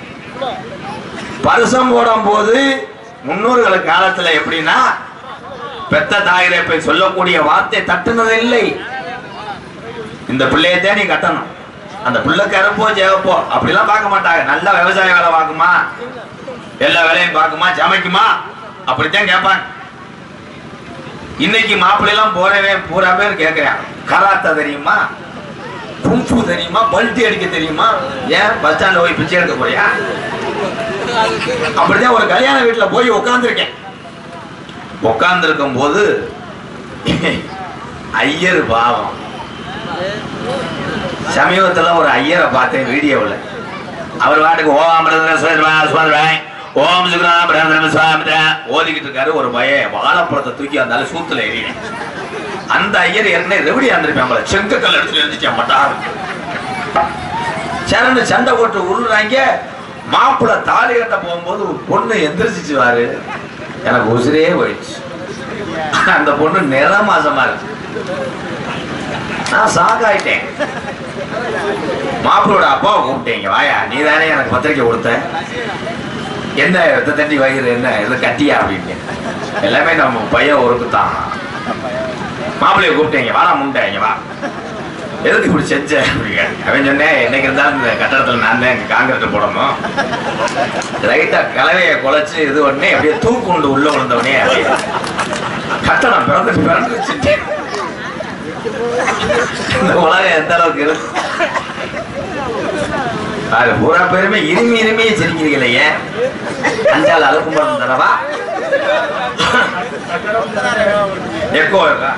பரிசம் போடும் போது முன்னோர்கள் காலத்துல எப்படின்னா பெத்த தாயிரை போய் சொல்லக்கூடிய வார்த்தை தட்டுனது இல்லை இந்த பிள்ளையத்தான் நீ கட்டணும் அந்த பிள்ளை கருப்போ ஜெவப்போ அப்படிலாம் பார்க்க மாட்டாங்க நல்ல விவசாய வேலை பார்க்குமா எல்லா வேலையும் பார்க்குமா சமைக்குமா அப்படித்தான் கேட்பாங்க இன்னைக்கு மாப்பிள்ளைலாம் போறவே பூரா பேர் கேட்கிறேன் கராத்தா தெரியுமா கும்பு தெரியுமா பல்ட்டி அடிக்க தெரியுமா ஏன் பஸ் ஸ்டாண்ட்ல போய் பிச்சை எடுக்க போறியா அப்படிதான் ஒரு கல்யாண வீட்டுல போய் உட்கார்ந்துருக்கேன் உட்கார்ந்துருக்கும் போது ஐயர் பாவம் சமீபத்துல ஒரு ஐயரை பார்த்தேன் வீடியோவில் அவர் பாட்டுக்கு ஓம் சுவாமி ஓம் சுக்ராம் சுவாமி ஓதிக்கிட்டு இருக்காரு ஒரு பய வாழைப்பழத்தை தூக்கி அந்த சூத்துல எறியேன் அந்த ஐயர் ஏற்கனவே ரெவடி ஆந்திருப்பாங்களே செங்கக்கல் எடுத்துட்டு இருந்துச்சு மட்டார் சரணு சண்டை போட்டு உருளுறாங்க மாப்பிள்ளை தாலி கட்ட போகும்போது ஒரு பொண்ணு எந்திரிச்சிச்சு வாரு எனக்கு உசிரே போயிடுச்சு அந்த பொண்ணு நிற மாசமா இருக்கு நான் சாகாயிட்டேன் மாப்பிளோட அப்பாவை கூப்பிட்டீங்க வாயா நீ தானே எனக்கு பத்திரிக்கை கொடுத்த என்ன ரத்த தண்டி வயிறு என்ன இது கட்டியா அப்படின்னு எல்லாமே நம்ம பையன் ஒருக்கு தான் மாப்பிள்ளைய கூப்பிட்டீங்க வாடா முண்டேங்க வா எதுக்கு இப்படி செஞ்ச அப்படிங்க அவன் சொன்னேன் என்னைக்கு இருந்தாலும் இந்த கட்டடத்துல நான் தான் காங்கிரட் போடணும் ரைட்டா கலவையை குலைச்சு இது உடனே அப்படியே தூக்குண்டு உள்ள விழுந்தவனே அப்படியே கட்டணம் பிறந்து பிறந்துச்சு இந்த உலகம் எந்த அளவுக்கு இருக்கு அது பூரா பேருமே இருமி இருமியே சிரிக்கிறீங்களே ஏன் அஞ்சாள் அழுக்கும் படம் தரவா எக்கோ இருக்கா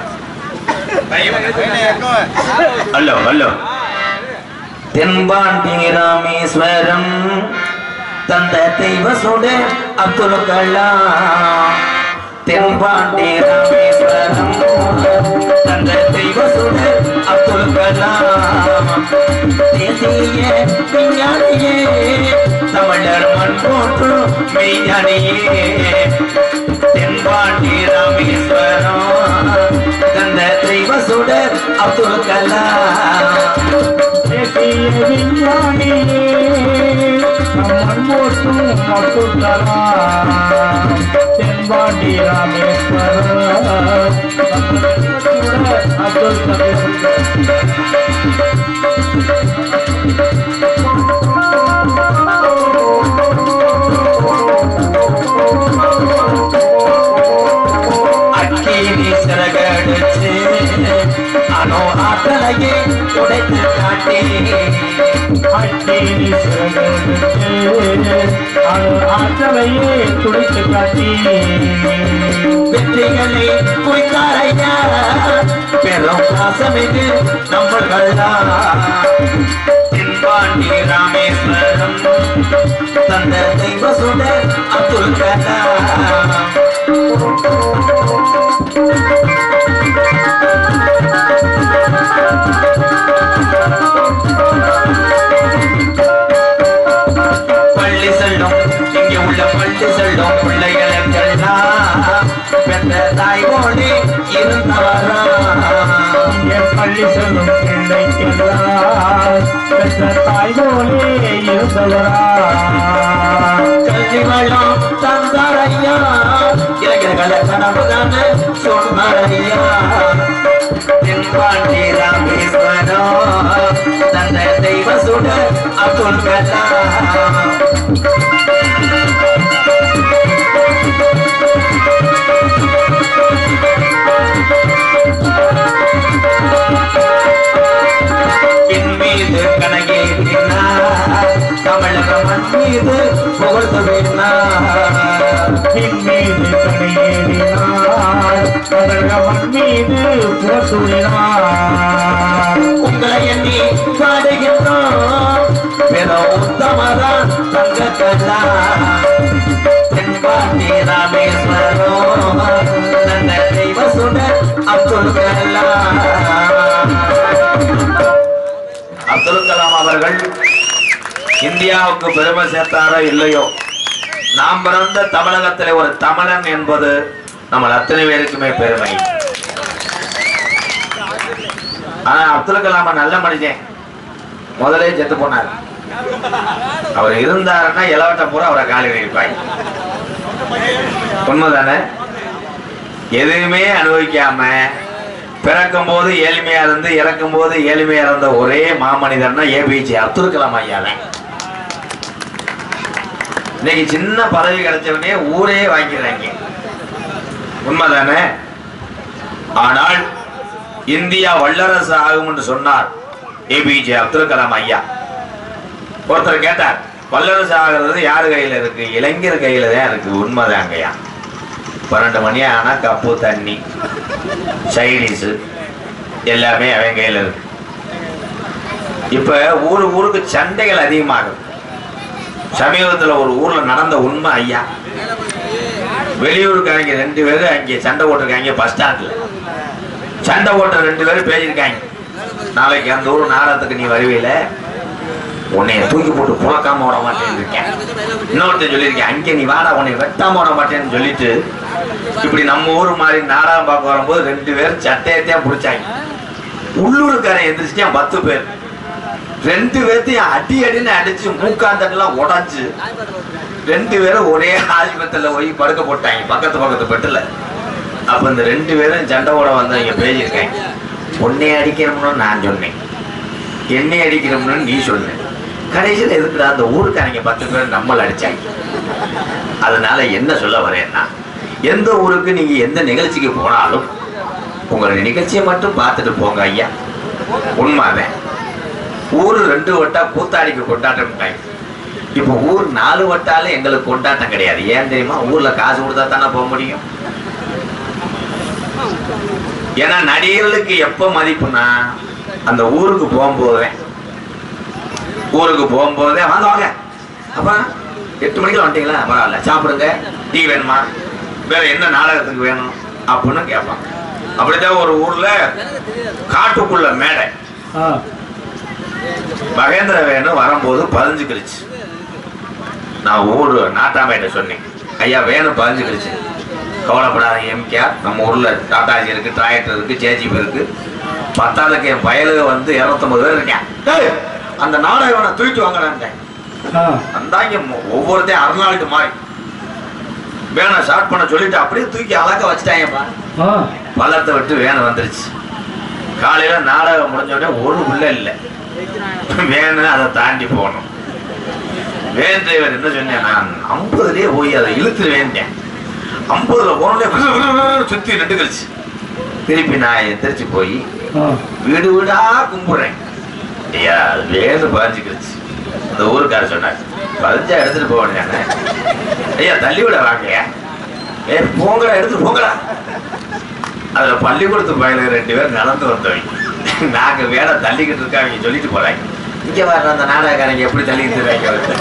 ஹலோ ஹலோ தென்பாண்டி ராமேஸ்வரம் தந்த தெய்வ சுடு அப்துல் கலாம் தென்பாண்டி ராமேஸ்வரம் தந்த தெய்வ சுடு அப்துல் கலாம் தேசிய விஞ்ஞானியே தமிழர் மண் போற்றும் மெய்ஞானியே தென்பாண்டி ராமேஸ்வரம் தந்த தெய்வ சுடர் அப்துல் கலாம் தேசிய விஞ்ஞானியே நம் போற்றும் அப்துல் கலாம் தென்பாண்டி ராமேஸ்வரம் அப்துல் கலாம் மலையை உடைத்து காட்டி அக்கினி சிறகெடுத்து அது ஆற்றலையே துடைத்து காட்டி வெற்றிகளை குறித்தாரையா பெரும் பாசமிகு நம்மள்தான் தென்பாண்டி ராமேஸ்வரம் தந்த தெய்வ சுடர் அப்துல் கலாம் பள்ளி செல்லும் இங்கே உள்ள பள்ளி செல்லும் பிள்ளைகளுக்கெல்லாம் பெற்ற தாய் போலே இருந்தவரா என் பள்ளி செல்லும் பிள்ளைக்கெல்லாம் பெற்ற தாய் போலே இருந்தவரா கல்வி வளம் தந்தாரையா இளைஞர்களை கனவு காண சொன்னாரையா தென்பாண்டி ராமேஸ்வரம் தந்த தெய்வ சுடர் அப்துல் கலாம் பின் மீது கணகேறினார் தமிழக மண் மீது புகழ்த்துவினார் பின் மீது கடையேறினார் கடகவன் மீது போட்டுவினார் உங்களை எண்ணி பாடுகின்றோம் பிற உத்தமதான் தங்கக்கல்லா தென்பாண்டி ராமேஸ்வரம் நல்ல தெய்வ சுடர் அப்துல் கலாம் அப்துல் கலாம் அவர்கள் இந்தியாவுக்கு பெருமை சேர்த்தாரோ இல்லையோ நாம் பிறந்த தமிழகத்திலே ஒரு தமிழன் என்பது நம்ம அத்தனை பேருக்குமே பெருமை ஆனா அப்துல் கலாம் நல்ல மனுஷன் முதலே செத்து போனார் அவர் இருந்தாருன்னா இளவட்ட பூரா அவரை காலி வைப்பாங்க உண்மைதானே எதுவுமே அனுபவிக்காம பிறக்கும் போது ஏழ்மையா இருந்து இறக்கும் போது ஏழ்மையா இருந்த ஒரே மாமனிதர்னா ஏபிஜே அப்துல் கலாம் ஐயாவே இன்னைக்கு சின்ன பதவி கிடைச்சவனே ஊரே வாங்கிடுறாங்க உண்மைதானே ஆனால் இந்தியா வல்லரசு ஆகும் என்று சொன்னார் ஏபிஜே அப்துல் கலாம் ஐயா ஒருத்தர் கேட்டார் வல்லரசு ஆகிறது யார் கையில இருக்கு இளைஞர் கையில தான் இருக்கு உண்மைதாங்கய்யா பன்னெண்டு மணி ஆனா கப்பு தண்ணி சைனீஸு எல்லாமே அவன் கையில இருக்கு இப்ப ஊரு ஊருக்கு சண்டைகள் அதிகமாகும் சமீபத்துல ஒரு ஊர்ல நடந்த உண்மை ஐயா வெளியூருக்காரங்க ரெண்டு பேரும் அங்கே சண்டை போட்டிருக்காங்க பஸ் ஸ்டாண்ட்ல சண்டை போட்ட ரெண்டு பேரும் பேசியிருக்காங்க நாளைக்கு அந்த ஊர் நாடகத்துக்கு நீ வருவீல உன்னைய தூக்கி போட்டு புழக்காம விட மாட்டேன்னு இருக்கேன் இன்னொருத்தன் சொல்லியிருக்கேன் அங்கே நீ வாடா உன்னை வெட்டாம விட மாட்டேன்னு சொல்லிட்டு இப்படி நம்ம ஊர் மாதிரி நாடகம் பார்க்க வரும்போது ரெண்டு பேரும் சட்டையத்தையும் பிடிச்சாங்க உள்ளூருக்காரன் எந்திரிச்சிட்டான் பத்து பேர் ரெண்டு பேர்த்தையும் அடி அடின்னு அடிச்சு மூக்காந்தட்டெல்லாம் உடைச்சு ரெண்டு பேரும் ஒரே ஆஸ்பத்திரியில போய் படுக்க போட்டாங்க பக்கத்து பக்கத்து பெட்டுல அப்ப இந்த ரெண்டு பேரும் சண்டை போட வந்தவங்க பேசியிருக்காங்க உன்னை அடிக்கணும்னு நான் சொன்னேன் என்னை அடிக்கணும்னு நீ சொன்ன கடைசியில் எதுக்குடா அந்த ஊருக்காரங்க பத்து பேர் நம்மள அடிச்சாங்க அதனால என்ன சொல்ல வரேன்னா எந்த ஊருக்கு நீங்க எந்த நிகழ்ச்சிக்கு போனாலும் உங்களுடைய நிகழ்ச்சியை மட்டும் பார்த்துட்டு போங்க ஐயா உண்மைதான் ஊர் ரெண்டு வட்டா கூத்தாடிக்கு கொண்டாட்டம் டைம் இப்போ ஊர் நாலு வட்டால எங்களுக்கு கொண்டாட்டம் கிடையாது ஏன் தெரியுமா ஊர்ல காசு கொடுத்தா தானே போக முடியும் ஏன்னா நடிகர்களுக்கு எப்ப மதிப்புனா அந்த ஊருக்கு போகும்போதே ஊருக்கு போகும்போதே வாங்க வாங்க அப்பா எட்டு மணிக்கு வந்துட்டீங்களா பரவாயில்ல சாப்பிடுங்க டீ வேணுமா வேற என்ன நாடகத்துக்கு வேணும் அப்படின்னு கேட்பாங்க அப்படித்தான் ஒரு ஊர்ல காட்டுக்குள்ள மேடை ஆ மகேந்திர வேணு வரும்போது பதிஞ்சு கிழிச்சு நான் ஊரு நாட்டாமையிட்ட சொன்னேன் ஐயா வேணு பதிஞ்சு கிழிச்சு கவலைப்படாதீங்க எம்கேஆர் நம்ம ஊர்ல டாட்டாஜி இருக்கு டிராக்டர் இருக்கு ஜேஜிபி இருக்கு பத்தாவதுக்கு என் வயலு வந்து இரநூத்தொம்பது பேர் இருக்கேன் டேய், அந்த நாடகம் வேணா தூக்கிட்டு வாங்கடான்ட்டேன் ஆ அந்தாங்க ஒவ்வொருத்தையும் அறுநாளுக்கு மாறி வேணா ஸ்டார்ட் பண்ண சொல்லிட்டு அப்படியே தூக்கி அழக்க வச்சுட்டாங்கப்பா ஆ பள்ளத்தை விட்டு வேன் வந்துருச்சு காலையில நாடகம் முடிஞ்ச உடனே ஒரு உள்ள இல்லை வேனு அதை தாண்டி போகணும் வேன் டிரைவர் என்ன சொன்னேன் நான் ஐம்பதுலயே போய் அதை இழுத்துருவேன்ட்டேன் ஐம்பதுல போனோடனே சுத்தி ரெண்டு கழிச்சு திருப்பி நான் எந்திரிச்சு போய் ஆ. வீடு வீடா கும்பிடுறேன் ஐயா அது வேறு பாஞ்சுக்கிடுச்சு அந்த ஊருக்கார சொன்னார் பதிஞ்சா எடுத்துட்டு போவேன் ஐயா தள்ளி விட வாங்கய்யா ஏ போங்கடா எடுத்துட்டு போங்கடா அதுல பள்ளிக்கூடத்து பயில ரெண்டு பேர் நடந்து வந்தவங்க நாங்க வேலை தள்ளிக்கிட்டு இருக்காங்க சொல்லிட்டு போறாங்க இங்க வர அந்த நாடகக்காரங்க எப்படி தள்ளிட்டு இருக்காங்க அவரு?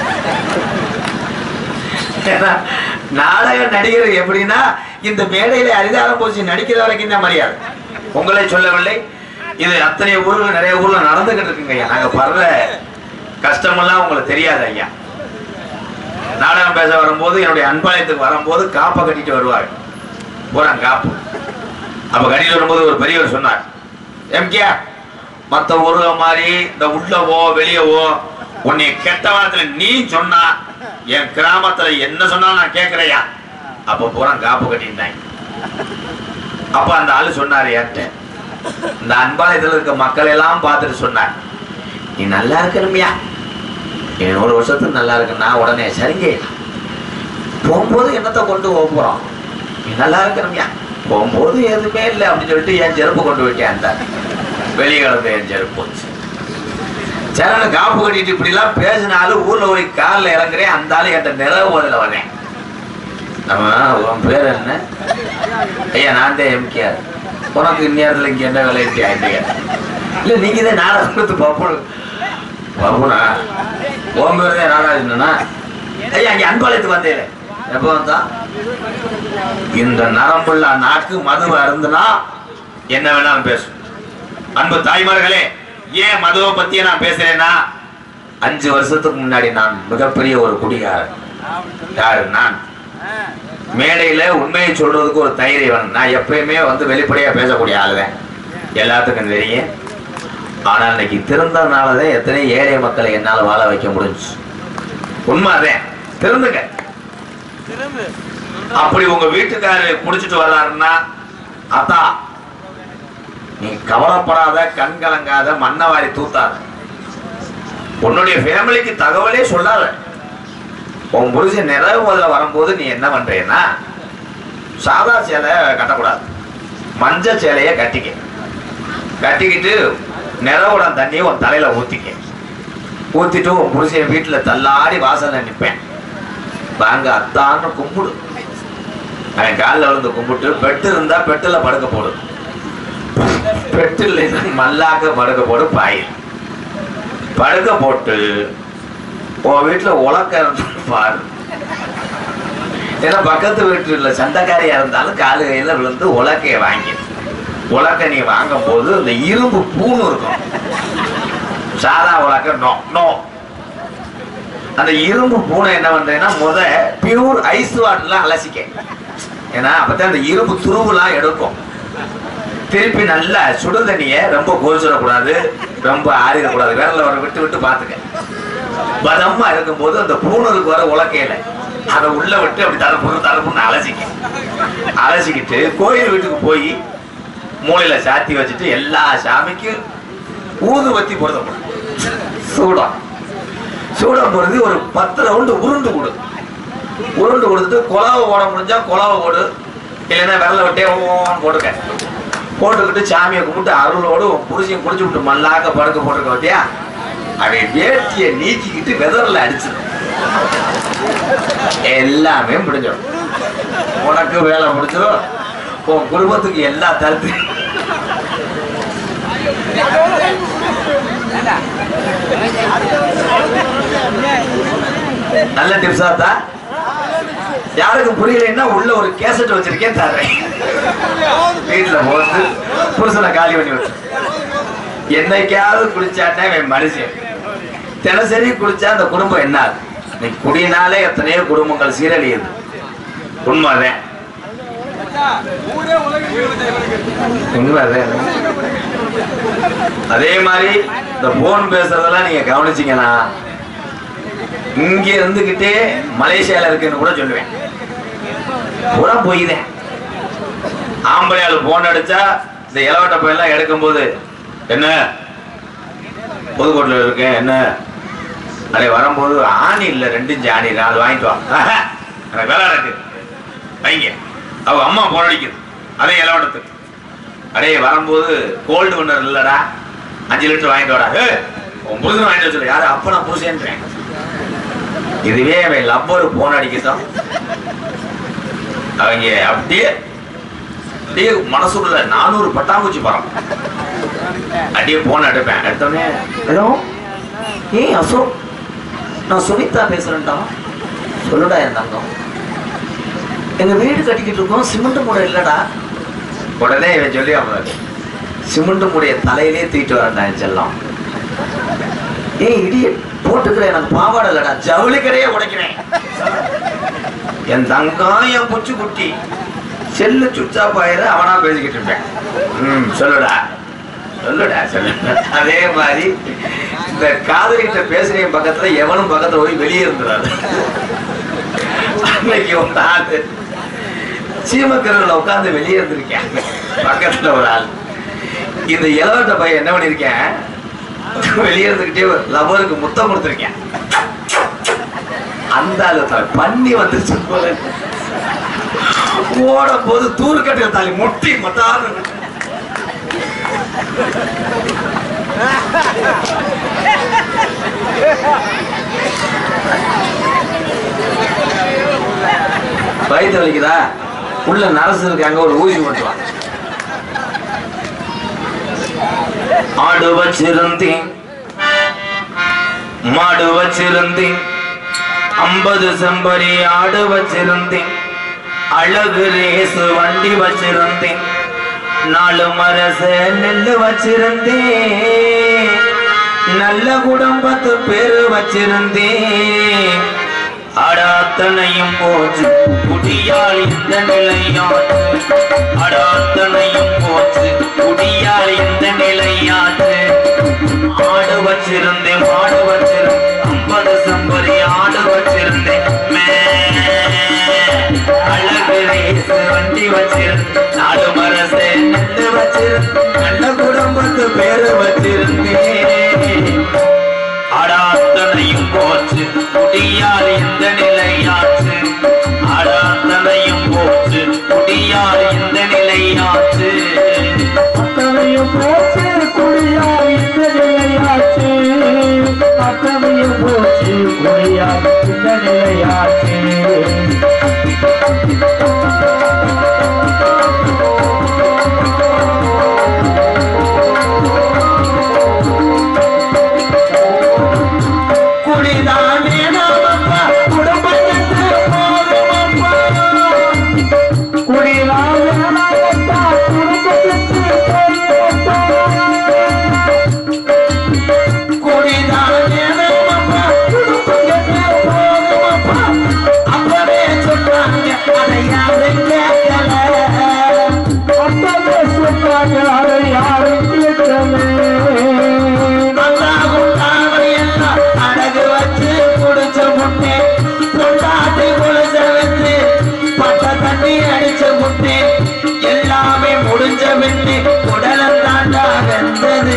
ஏன்னா, நாடக நடிகர் எப்படின்னா இந்த மேடையில அரிதாரம் போச்சு நடிக்கிற வரைக்கும் தான் மரியாதை உங்களை சொல்லவில்லை இது அத்தனை ஊர்ல நிறைய ஊர்ல நடந்துகிட்டு இருக்குங்க ஐயா நாங்க படுற கஷ்டமெல்லாம் உங்களுக்கு தெரியாது ஐயா நாடகம் பேச வரும்போது என்னுடைய அன்பாலயத்துக்கு வரும்போது காப்பை கட்டிட்டு வருவாங்க போறான் காப்பு அப்ப கட்டிட்டு வரும்போது ஒரு பெரியவர் சொன்னார் எம்கே மத்த ஊர்ல மாதிரி இந்த உள்ளவோ வெளியவோ உன்னை கெட்ட வார்த்தையில நீ சொன்னா என் கிராமத்துல என்ன சொன்னாலும் நான் கேட்கறையா அப்ப பூரா காப்பு கட்டிட்டாங்க அப்ப அந்த ஆளு சொன்னாரு என்கிட்ட இந்த அன்பாலயத்துல இருக்க மக்கள் எல்லாம் பார்த்துட்டு சொன்னார் நீ நல்லா இருக்கணுமியா இன்னும் ஒரு வருஷத்துக்கு நல்லா இருக்குன்னா உடனே சரிங்க போகும்போது என்னத்தை கொண்டு போக போறோம் நீ நல்லா இருக்கணுமியா போகும்போது எதுவுமே இல்லை அப்படின்னு சொல்லிட்டு என் செருப்பு கொண்டு விட்டேன் அந்த வெளியே கிடந்த என் செருப்பு போச்சு சரண காப்பு கட்டிட்டு இப்படிலாம் பேசினாலும் ஊர்ல போய் காலில் இறங்குறேன் அந்த ஆளு என்கிட்ட நிறைவு பதில வரேன் நம்ம உன் பேர் என்ன ஐயா நான் தான் எம்கேஆர் உனக்கு இந்நேரத்தில் இங்கே என்ன வேலை இருக்கு ஆயிட்டீங்க இல்லை நீங்க தான் நாடகம் கொடுத்து பாப்போம் பாப்போனா உன் பேர் தான் நாடாஜனா ஐயா இங்கே அன்பாளையத்துக்கு வந்தேன் எப்போ வந்தா இந்த நரம்புள்ள நாக்கு மதுவை அருந்துனா என்ன வேணாலும் பேசும் அன்பு தாய்மார்களே ஏன் மதுவை பத்தி நான் பேசுறேன்னா அஞ்சு வருஷத்துக்கு முன்னாடி நான் மிகப்பெரிய ஒரு குடிகாரன் யாரு நான் மேடையில உண்மையை சொல்றதுக்கு ஒரு தைரியம் நான் எப்பயுமே வந்து வெளிப்படையா பேசக்கூடிய ஆளுதான் எல்லாத்துக்கும் தெரியும் ஆனா இன்னைக்கு திருந்தனாலதான் எத்தனை ஏழை மக்களை என்னால வாழ வைக்க முடிஞ்சு உண்மை அதேன் திருந்துங்க அப்படி உங்க வீட்டுக்காரரு குடிச்சிட்டு வர்றாருன்னா அத்தா நீ கவலைப்படாத கண் கலங்காத மண்ணை வாரி தூத்தாத உன்னுடைய ஃபேமிலிக்கு தகவலே சொல்லாத உன் புருஷன் நிறைவு முதல்ல வரும்போது நீ என்ன பண்றேன்னா சாதா சேலை கட்டக்கூடாது மஞ்சள் சேலையை கட்டிக்க கட்டிக்கிட்டு நிறவுடன் தண்ணியை உன் தலையில ஊத்திக்க ஊத்திட்டு உன் புருஷன் வீட்டுல தள்ளாடி வாசல்ல நிப்பேன் வாங்க அத்தான்னு கும்பிடு அவன் காலில் விழுந்து கும்பிட்டு பெட்டு இருந்தா பெட்டுல படுக்க போடு பெட்டு இல்லைன்னா மல்லாக்க படுக்க போடு பாயில் படுக்க போட்டு உன் வீட்டுல உலக்க இருந்தாலும் பாரு ஏன்னா பக்கத்து வீட்டுல சண்டைக்காரியா இருந்தாலும் காலு கையில விழுந்து உலக்கைய வாங்கி உலக்க நீ வாங்கும் போது இந்த இரும்பு பூணு இருக்கும் சாதா உலக்க நோ நோ அந்த இரும்பு பூனை என்ன பண்றேன்னா முத பியூர் ஐஸ் வாட்டர்லாம் அலசிக்க ஏன்னா அப்பதான் அந்த இரும்பு துருவுலாம் எடுக்கும் திருப்பி நல்லா சுடு தண்ணிய ரொம்ப கோச்சிடக்கூடாது ரொம்ப ஆறிடக்கூடாது விரல வர விட்டு விட்டு பார்த்துக்க பதமா இருக்கும்போது அந்த பூணூருக்கு வர உலக்கையில அதை உள்ள விட்டு அப்படி தரப்புன்னு தரப்புன்னு அலசிக்க அலசிக்கிட்டு கோயில் வீட்டுக்கு போய் மூலையில சாத்தி வச்சுட்டு எல்லா சாமிக்கும் ஊதுவத்தி பொருத்தப்படும் சூடம் சூடம் பொருதி ஒரு பத்து ரவுண்டு உருண்டு கொடு உருண்டு கொடுத்துட்டு குழாவை போட முடிஞ்சா குழாவை போடு இல்லைன்னா விரல விட்டே ஓன்னு போட்டுக்க போட்டுக்கிட்டு சாமியை கும்பிட்டு அருளோடு உன் புருஷன் குடிச்சு விட்டு மல்லாக்க படுக்க போட்டிருக்க பார்த்தியா அவன் வேட்டியை நீக்கிக்கிட்டு வெதர்ல அடிச்சிடும் எல்லாமே முடிஞ்சிடும் உனக்கு வேலை முடிச்சிடும் உன் குடும்பத்துக்கு எல்லா தரத்தையும் நல்ல டிப்ஸா தான் யாருக்கும் புரியலைன்னா உள்ள ஒரு கேசட் வச்சிருக்கேன் தர்றேன் வீட்டுல போட்டு புருஷனை காலி பண்ணி வச்சு என்னைக்காவது குடிச்சாட்டே அவன் மனுஷன் தினசரி குடிச்சா அந்த குடும்பம் என்ன ஆகுது? இன்னைக்கு குடியினாலே எத்தனையோ குடும்பங்கள் சீரழியுது உண்மைதான் உண்மைதான் அதே மாதிரி இந்த போன் பேசுறதெல்லாம் நீங்க கவனிச்சீங்கன்னா இங்க இருந்துகிட்டே மலேசியால இருக்குன்னு கூட சொல்லுவேன் பூரா போய்தேன் ஆம்பளை ஆளு போன் அடிச்சா இந்த இலவட்ட பையெல்லாம் எடுக்கும்போது என்ன புதுக்கோட்டில் இருக்கேன் என்ன அடே வரும்போது ஆணி இல்லை ரெண்டு இன்ச்சு ஆணி நாலு வாங்கிட்டு வா ஆஹா, எனக்கு வேலை இருக்கு வைங்க அவங்க அம்மா போன் அடிக்குது அதே இலவட்டத்துக்கு அடே வரும்போது கோல்டு ஒன்னர் இல்லடா அஞ்சு லிட்டர் வாங்கிட்டு வாடா ஏய், உன் புருஷன் வாங்கிட்டு வர சொல்லு யாரு அப்ப நான் புருஷன்றேன் இதுவே அவன் லப்பர் போன் அடிக்கட்டும் அவங்க அப்படியே அப்படியே மனசுக்குள்ள நானூறு பட்டாம்பூச்சி படம் அப்படியே போன் எடுப்பேன் எடுத்தோடனே ஹலோ ஏய் அசோக் நான் சுனிதா பேசுறேன்டா சொல்லுடா என் தங்கம் எங்க வீடு கட்டிக்கிட்டு இருக்கோம் சிமெண்ட் மூடை இல்லடா உடனே இவன் சொல்லி அவன் சிமெண்ட் மூடைய தலையிலே தூக்கிட்டு வரேன்டா என் செல்லம் ஏய் இடிய போட்டுக்கிறேன் எனக்கு பாவாடை இல்லடா ஜவுளி கடையே உடைக்கிறேன் என் தங்கம் என் புச்சு குட்டி செல்லு சுவிட்ச் ஆஃப் ஆயிரு அவனா பேசிக்கிட்டு இருப்பேன் ம் சொல்லுடா சொல்லுடா சொல்லு அதே மாதிரி இந்த காதலிகிட்ட பேசுறேன் பக்கத்துல எவனும் பக்கத்துல போய் வெளியே இருந்துடாது அன்னைக்கு ஒரு ஆளு சீமக்கரில் உட்காந்து வெளியே இருந்திருக்கேன் பக்கத்துல ஒரு ஆள் இந்த இளவட்ட பையன் என்ன பண்ணிருக்கேன் வெளியே இருந்துகிட்டே லவருக்கு முத்தம் கொடுத்துருக்கேன் அந்த ஆளு த- பண்ணி வந்துருச்சு போல ஓடும் போது தூர்க்கட்டில் தாலி முட்டி மத்தாரு வயிற்று வலிக்குதா உள்ள நரசு இருக்கு அங்க ஒரு ஊசி மட்டும் ஆடு வச்சிருந்தேன் மாடு வச்சிருந்தேன் ஐம்பது செம்பரி ஆடு வச்சிருந்தேன் அழகு ரேசு வண்டி வச்சிருந்தேன் நாலு மரச நெல்லு வச்சிருந்தேன் நல்ல குடும்பத்து பேரு வச்சிருந்தேன் அடாத்தனையும் போச்சு குடியால் இந்த நிலையாச்சு அடாத்தனையும் போச்சு குடியால் இந்த நிலையாச்சு ஆடு வச்சிருந்தேன் மாடு வச்சிருந்தேன் ஐம்பது சம்பரி ஆடு வச்சிருந்தேன் மே. அழகு ரேசு வண்டி வச்சிருந்தேன் நாடு மரசே நெல்லு வச்சிருந்தேன் நல்ல குடும்பத்து பேரு வச்சிருந்தேன் அடாத்தனையும் போச்சு குடியால் இந்த நிலையாச்சு அடாத்தனையும் போச்சு குடியால் இந்த நிலையாச்சு அத்தனையும் போச்சு குடியா இந்த நிலையாச்சு அத்தனையும் போச்சு குடியா இந்த நிலையாச்சு குடிதானே நாமப்பா குடும்பத்துக்கு போதுமப்பா குடியா வேணாமப்பா குடும்பத்துக்கு போதுமப்பா. குடிதானே நாமப்பா குடும்பத்துக்கு போதுமப்பா அப்பவே சொன்னாங்க அதை யாரும் கேட்கல அப்பவே சொன்னாங்க அதை யாரும் கேட்கலே அழகு வச்சு குடிச்ச முட்டே பொண்டாட்டி குளிச்ச வச்சு பட்ட தண்ணி அடிச்ச முட்டே எல்லாமே முடிஞ்ச முன்னே உடலம் தாண்டா வெந்தது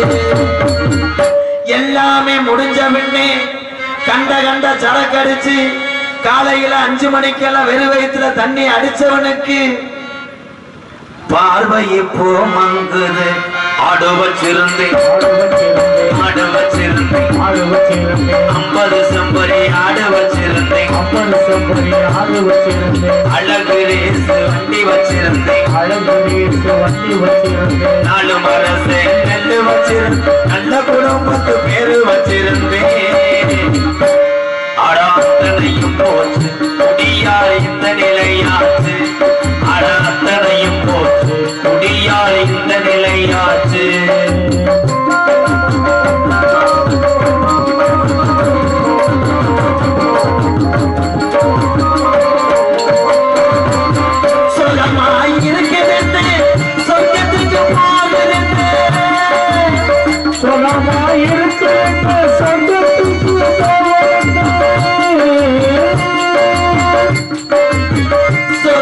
எல்லாமே முடிஞ்ச முன்னே கண்ட கண்ட சரக்கடிச்சு காலையில அஞ்சு மணிக்கெல்லாம் வெறு வயிற்றுல தண்ணி அடிச்சவனுக்கு பார்வை இப்போ மங்குது ஆடு வச்சிருந்தேன் ஆடு வச்சிருந்தேன் ஆடு வச்சிருந்தேன் ஐம்பது செம்பரி ஆடு வச்சிருந்தேன் அப்பன் செம்பரி ஆடு வச்சிருந்தேன் அழகு ரேசு வண்டி வச்சிருந்தேன் அழகு வீட்டு வண்டி வச்சிருந்தேன் நாலு மரசே நெல்லு வச்சிருந்தேன் நல்ல குடும்பத்து பேரு வச்சிருந்தேன் அடாத்தனையும் போச்சு குடியால் இந்த நிலையாச்சு அடாத்தனையும் போச்சு குடியால் இந்த நிலையாச்சு சுகமாய் இருக்கிறது சொர்க்கத்துக்கு போகிறது சுகமா இருக்கிற சொந்தத்துக்கு போவேன்.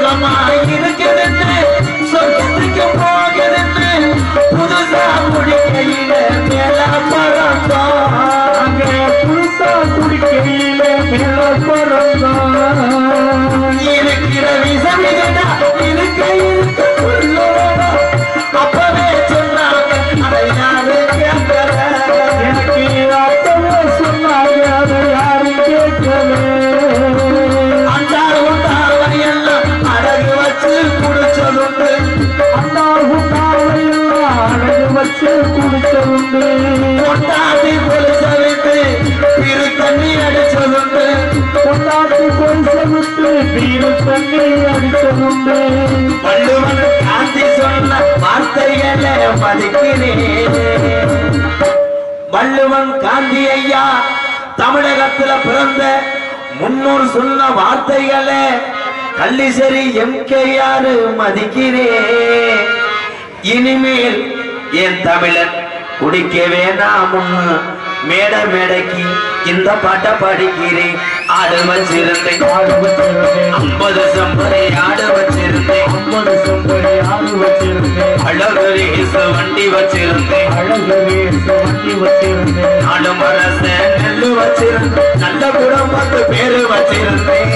குடிச்சதுண்டு கொண்டாட்டி கொலுச விட்டு பிறு தண்ணி அடிச்சதுண்டு கொண்டாட்டி கொலுச விட்டு வீடு தண்ணி அடிச்சதுண்டு வள்ளுவன் காந்தி சொன்ன வார்த்தைகளை மதிக்கிறேன் வள்ளுவன் காந்தி ஐயா தமிழகத்துல பிறந்த முன்னோர் சொன்ன வார்த்தைகளை கள்ளிசரி எம்கேயாரு மதிக்கிறேன் இனிமேல் என் தமிழன் குடிக்க வேண்டாம்னு மேடை மேடைக்கு இந்த பாட்டை படிக்கிறேன் ஆடு வச்சிருந்தேன் ஆடு வச்சிருந்தேன் ஐம்பது சம்பரை ஆடு வச்சிருந்தேன் ஐம்பது செம்படி ஆடு வச்சிருந்தேன் அழகு ரேசு வண்டி வச்சிருந்தேன் அழகு வேச வண்டி வச்சிருந்தேன் நாலு மரச நெல்லு வச்சிருந்தேன் நல்ல குடும்பத்து பேரு வச்சிருந்தேன்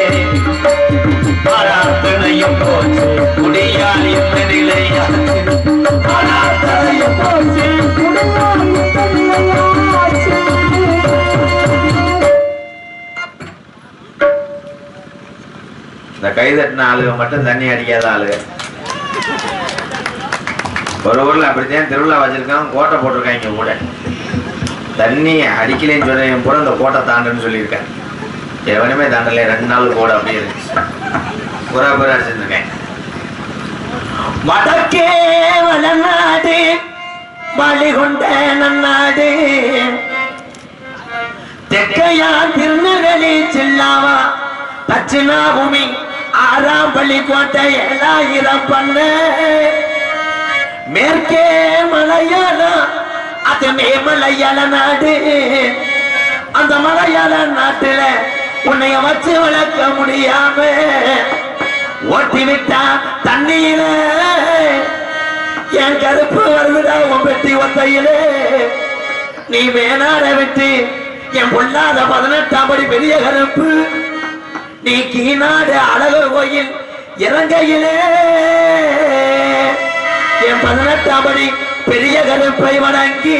ஆனாத்தனையும் போச்சு குடியால் இந்த நிலையாச்சு ஆனாத்தனையும் போச்சு, குடியால் இந்த நிலையாச்சு. இந்த கை தட்டின ஆளுக மட்டும் தண்ணி அடிக்காத ஆளுக ஒரு ஊர்ல அப்படித்தான் திருவிழா வச்சிருக்கான் கோட்டை போட்டிருக்காங்க கூட தண்ணி அடிக்கலைன்னு சொல்றவன் பூரா இந்த கோட்டை தாண்டுன்னு சொல்லியிருக்கேன் எவனுமே தாண்டல ரெண்டு நாள் கூட அப்படியே இருந்துச்சு பூரா பூரா அடிச்சிருக்கேன் வடக்கே வளநாடு வழிகொண்ட நன்னாடு தெற்கையா திருநெல்வேலி சில்லாவா தட்சிணாபூமி ஆறாம் பள்ளி கோட்டை ஏழாயிரம் பண்ணு மேற்கே மலையாளம் அது மேமலையாள நாடு அந்த மலையாள நாட்டுல உன்னைய வச்சு வளர்க்க முடியாம ஓட்டி விட்டா தண்ணியில என் கருப்பு வருதுடா உன் பெட்டி ஒத்தையிலே நீ வேணாட விட்டு என் பொல்லாத பதினெட்டாம் படி பெரிய கருப்பு நீ கீநாடு அழகர் கோயில் இறங்கையிலே என் பதினெட்டாம் படி பெரிய கருப்பை வணங்கி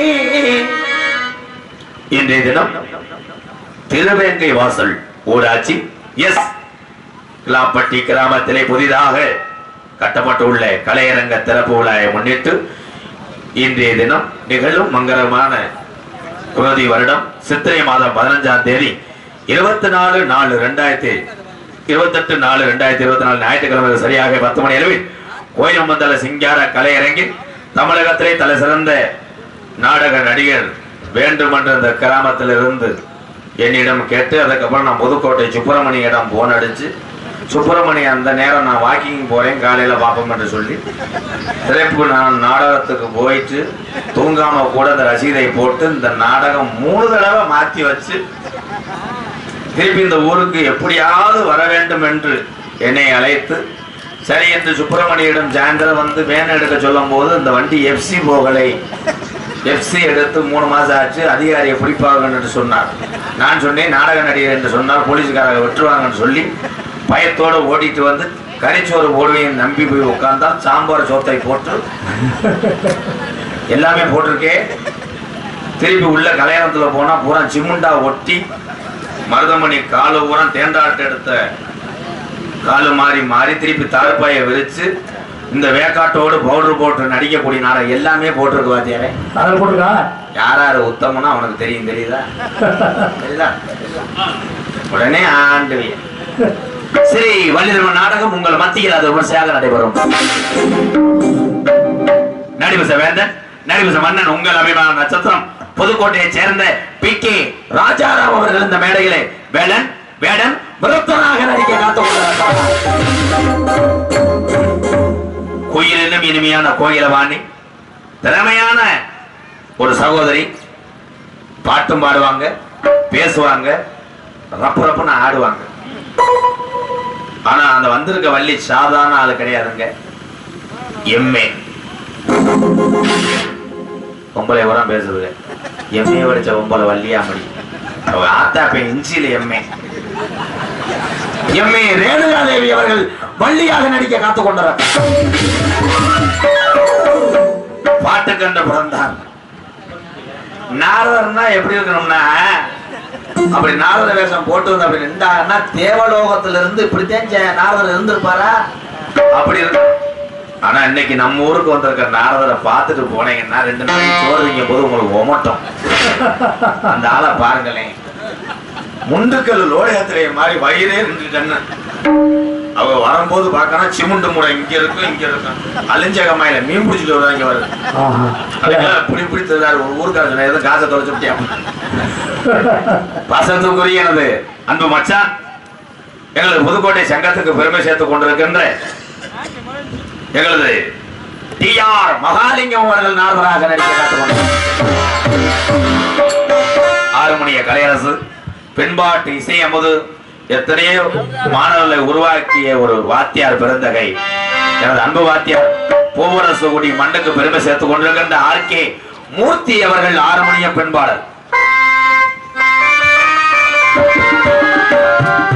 இன்றைய தினம் திருவேங்கை வாசல் ஊராட்சி எஸ் கிளாப்பட்டி கிராமத்திலே புதிதாக கட்டப்பட்டுள்ள கலையரங்க திறப்பு விழாவை முன்னிட்டு இன்றைய தினம் நிகழும் மங்களமான குரோதி வருடம் சித்திரை மாதம் பதினஞ்சாம் தேதி இருபத்தி நாலு நாலு ரெண்டாயிரத்தி இருபத்தெட்டு நாலு ரெண்டாயிரத்தி இருபத்தி நாலு ஞாயிற்றுக்கிழமை சரியாக பத்து மணி அளவில் கோயிலம்பந்தல சிங்கார கலையரங்கில் தமிழகத்திலே தலை சிறந்த நாடக நடிகர் வேண்டுமென்ற இந்த கிராமத்திலிருந்து என்னிடம் கேட்டு அதுக்கப்புறம் நான் புதுக்கோட்டை சுப்பிரமணியிடம் போன் அடிச்சு சுப்பிரமணி அந்த நேரம் நான் வாக்கிங் போறேன் காலையில பார்ப்போம் என்று சொல்லி திரைப்பு நான் நாடகத்துக்கு போயிட்டு தூங்காம கூட அந்த ரசீதை போட்டு இந்த நாடகம் மூணு தடவை மாத்தி வச்சு திருப்பி இந்த ஊருக்கு எப்படியாவது வர வேண்டும் என்று என்னை அழைத்து சரி என்று சுப்பிரமணியிடம் சாயந்தரம் வந்து வேன் எடுக்க சொல்லும் போது இந்த வண்டி எஃப்சி போகலை எஃப்சி எடுத்து மூணு மாசம் ஆச்சு அதிகாரியை பிடிப்பாங்க என்று சொன்னார் நான் சொன்னேன் நாடக நடிகர் என்று சொன்னார் போலீஸ்காரங்க விட்டுருவாங்கன்னு சொல்லி பயத்தோட ஓடிட்டு வந்து கறிச்சோறு போடுவேன் நம்பி போய் உட்கார்ந்தா சாம்பார் சோத்தை போட்டு எல்லாமே போட்டிருக்கேன் திருப்பி உள்ள கல்யாணத்துல போனா பூரா சிமுண்டா ஒட்டி மருதமணி காலு பூரா தேண்டாட்டு எடுத்த காலு மாறி மாறி திருப்பி தாழ்பாயை விரிச்சு இந்த வேக்காட்டோடு பவுடர் போட்டு நடிக்கக்கூடிய நாடகம் எல்லாமே போட்டிருக்கு வாத்தியாரே அதில் போட்டுக்கா யார் யாரு உத்தமனா அவனுக்கு தெரியும் தெரியுதா தெரியுதா உடனே ஆண்டு சரி வள்ளிதர்மன் நாடகம் உங்கள் மத்தியில் அது விமர்சையாக நடைபெறும் நடிபச வேந்தன் நடிபச மன்னன் உங்கள் அபிமான நட்சத்திரம் புதுக்கோட்டையைச் சேர்ந்த பி கே ராஜாராம் அவர்கள் இந்த மேடையிலே வேலன் வேடன் விருத்தனாக நடிக்க காத்துக் கோயிலிலும் இனிமையான கோயிலவாணி திறமையான ஒரு சகோதரி பாட்டும் பாடுவாங்க பேசுவாங்க ரப்பு ரப்புன்னு ஆடுவாங்க ஆனா அந்த வந்திருக்க வள்ளி சாதாரண ஆளு கிடையாதுங்க எம்ஏ பொம்பளை உரம் பேசுதுங்க எம்ஏ படிச்ச பொம்பளை வள்ளியாமடி அவ ஆத்தா பையன் இஞ்சியில எம்ஏ எம்ஏ ரேணுகாதேவி அவர்கள் வள்ளியாக நடிக்க காத்துக் கொண்டார் பாட்டு கண்ட பிறந்தார் நாரதர்னா எப்படி இருக்கணும்னா அப்படி நாரத வேஷம் போட்டு வந்து அப்படி நின்றாங்கன்னா தேவலோகத்துல இருந்து இப்படித்தான் ஜெ- நாரதர் இருந்திருப்பாரா அப்படி இருக்கு ஆனா இன்னைக்கு நம்ம ஊருக்கு வந்திருக்க நாரதரை பார்த்துட்டு போனீங்கன்னா ரெண்டு நாளைக்கு சோறு திங்கும் போது உங்களுக்கு ஒமட்டும் அந்த ஆளை பாருங்களேன் முண்டுக்கல் லோடகத்திரைய மாதிரி வயிறே ரெண்டு கண்ணு அவ வரும்போது பார்க்கணும் சிமுண்டு முறை இங்க இருக்கும் இங்க இருக்கும் அழிஞ்ச கம்மாயில மீன் பிடிச்சிட்டு வருவாங்க இங்க வருது ஆஹா. அதுக்கெல்லாம் பிடி பிடித்ததாரு ஒரு ஊருக்கார சொன்ன எதுவும் காசை தொலைச்சு விட்டியா பாசத்துக்குரிய எனது அன்பு மச்சான் எங்களது புதுக்கோட்டை சங்கத்துக்கு பெருமை சேர்த்துக் கொண்டிருக்கின்ற எங்களது டி ஆர் மகாலிங்கம் அவர்கள் நாரதராக நடிக்க காத்துக்கொண்டார் ஆறுமணிய கலையரசு பெண்பாட்டு இசை அமுது எத்தனையோ மாணவர்களை உருவாக்கிய ஒரு வாத்தியார் பெருந்தகை எனது அன்பு வாத்தியார் பூவரசுகுடி மண்ணுக்கு பெருமை சேர்த்துக் கொண்டிருக்கின்ற ஆர் கே மூர்த்தி அவர்கள் ஆறுமணிய பெண்பாளர்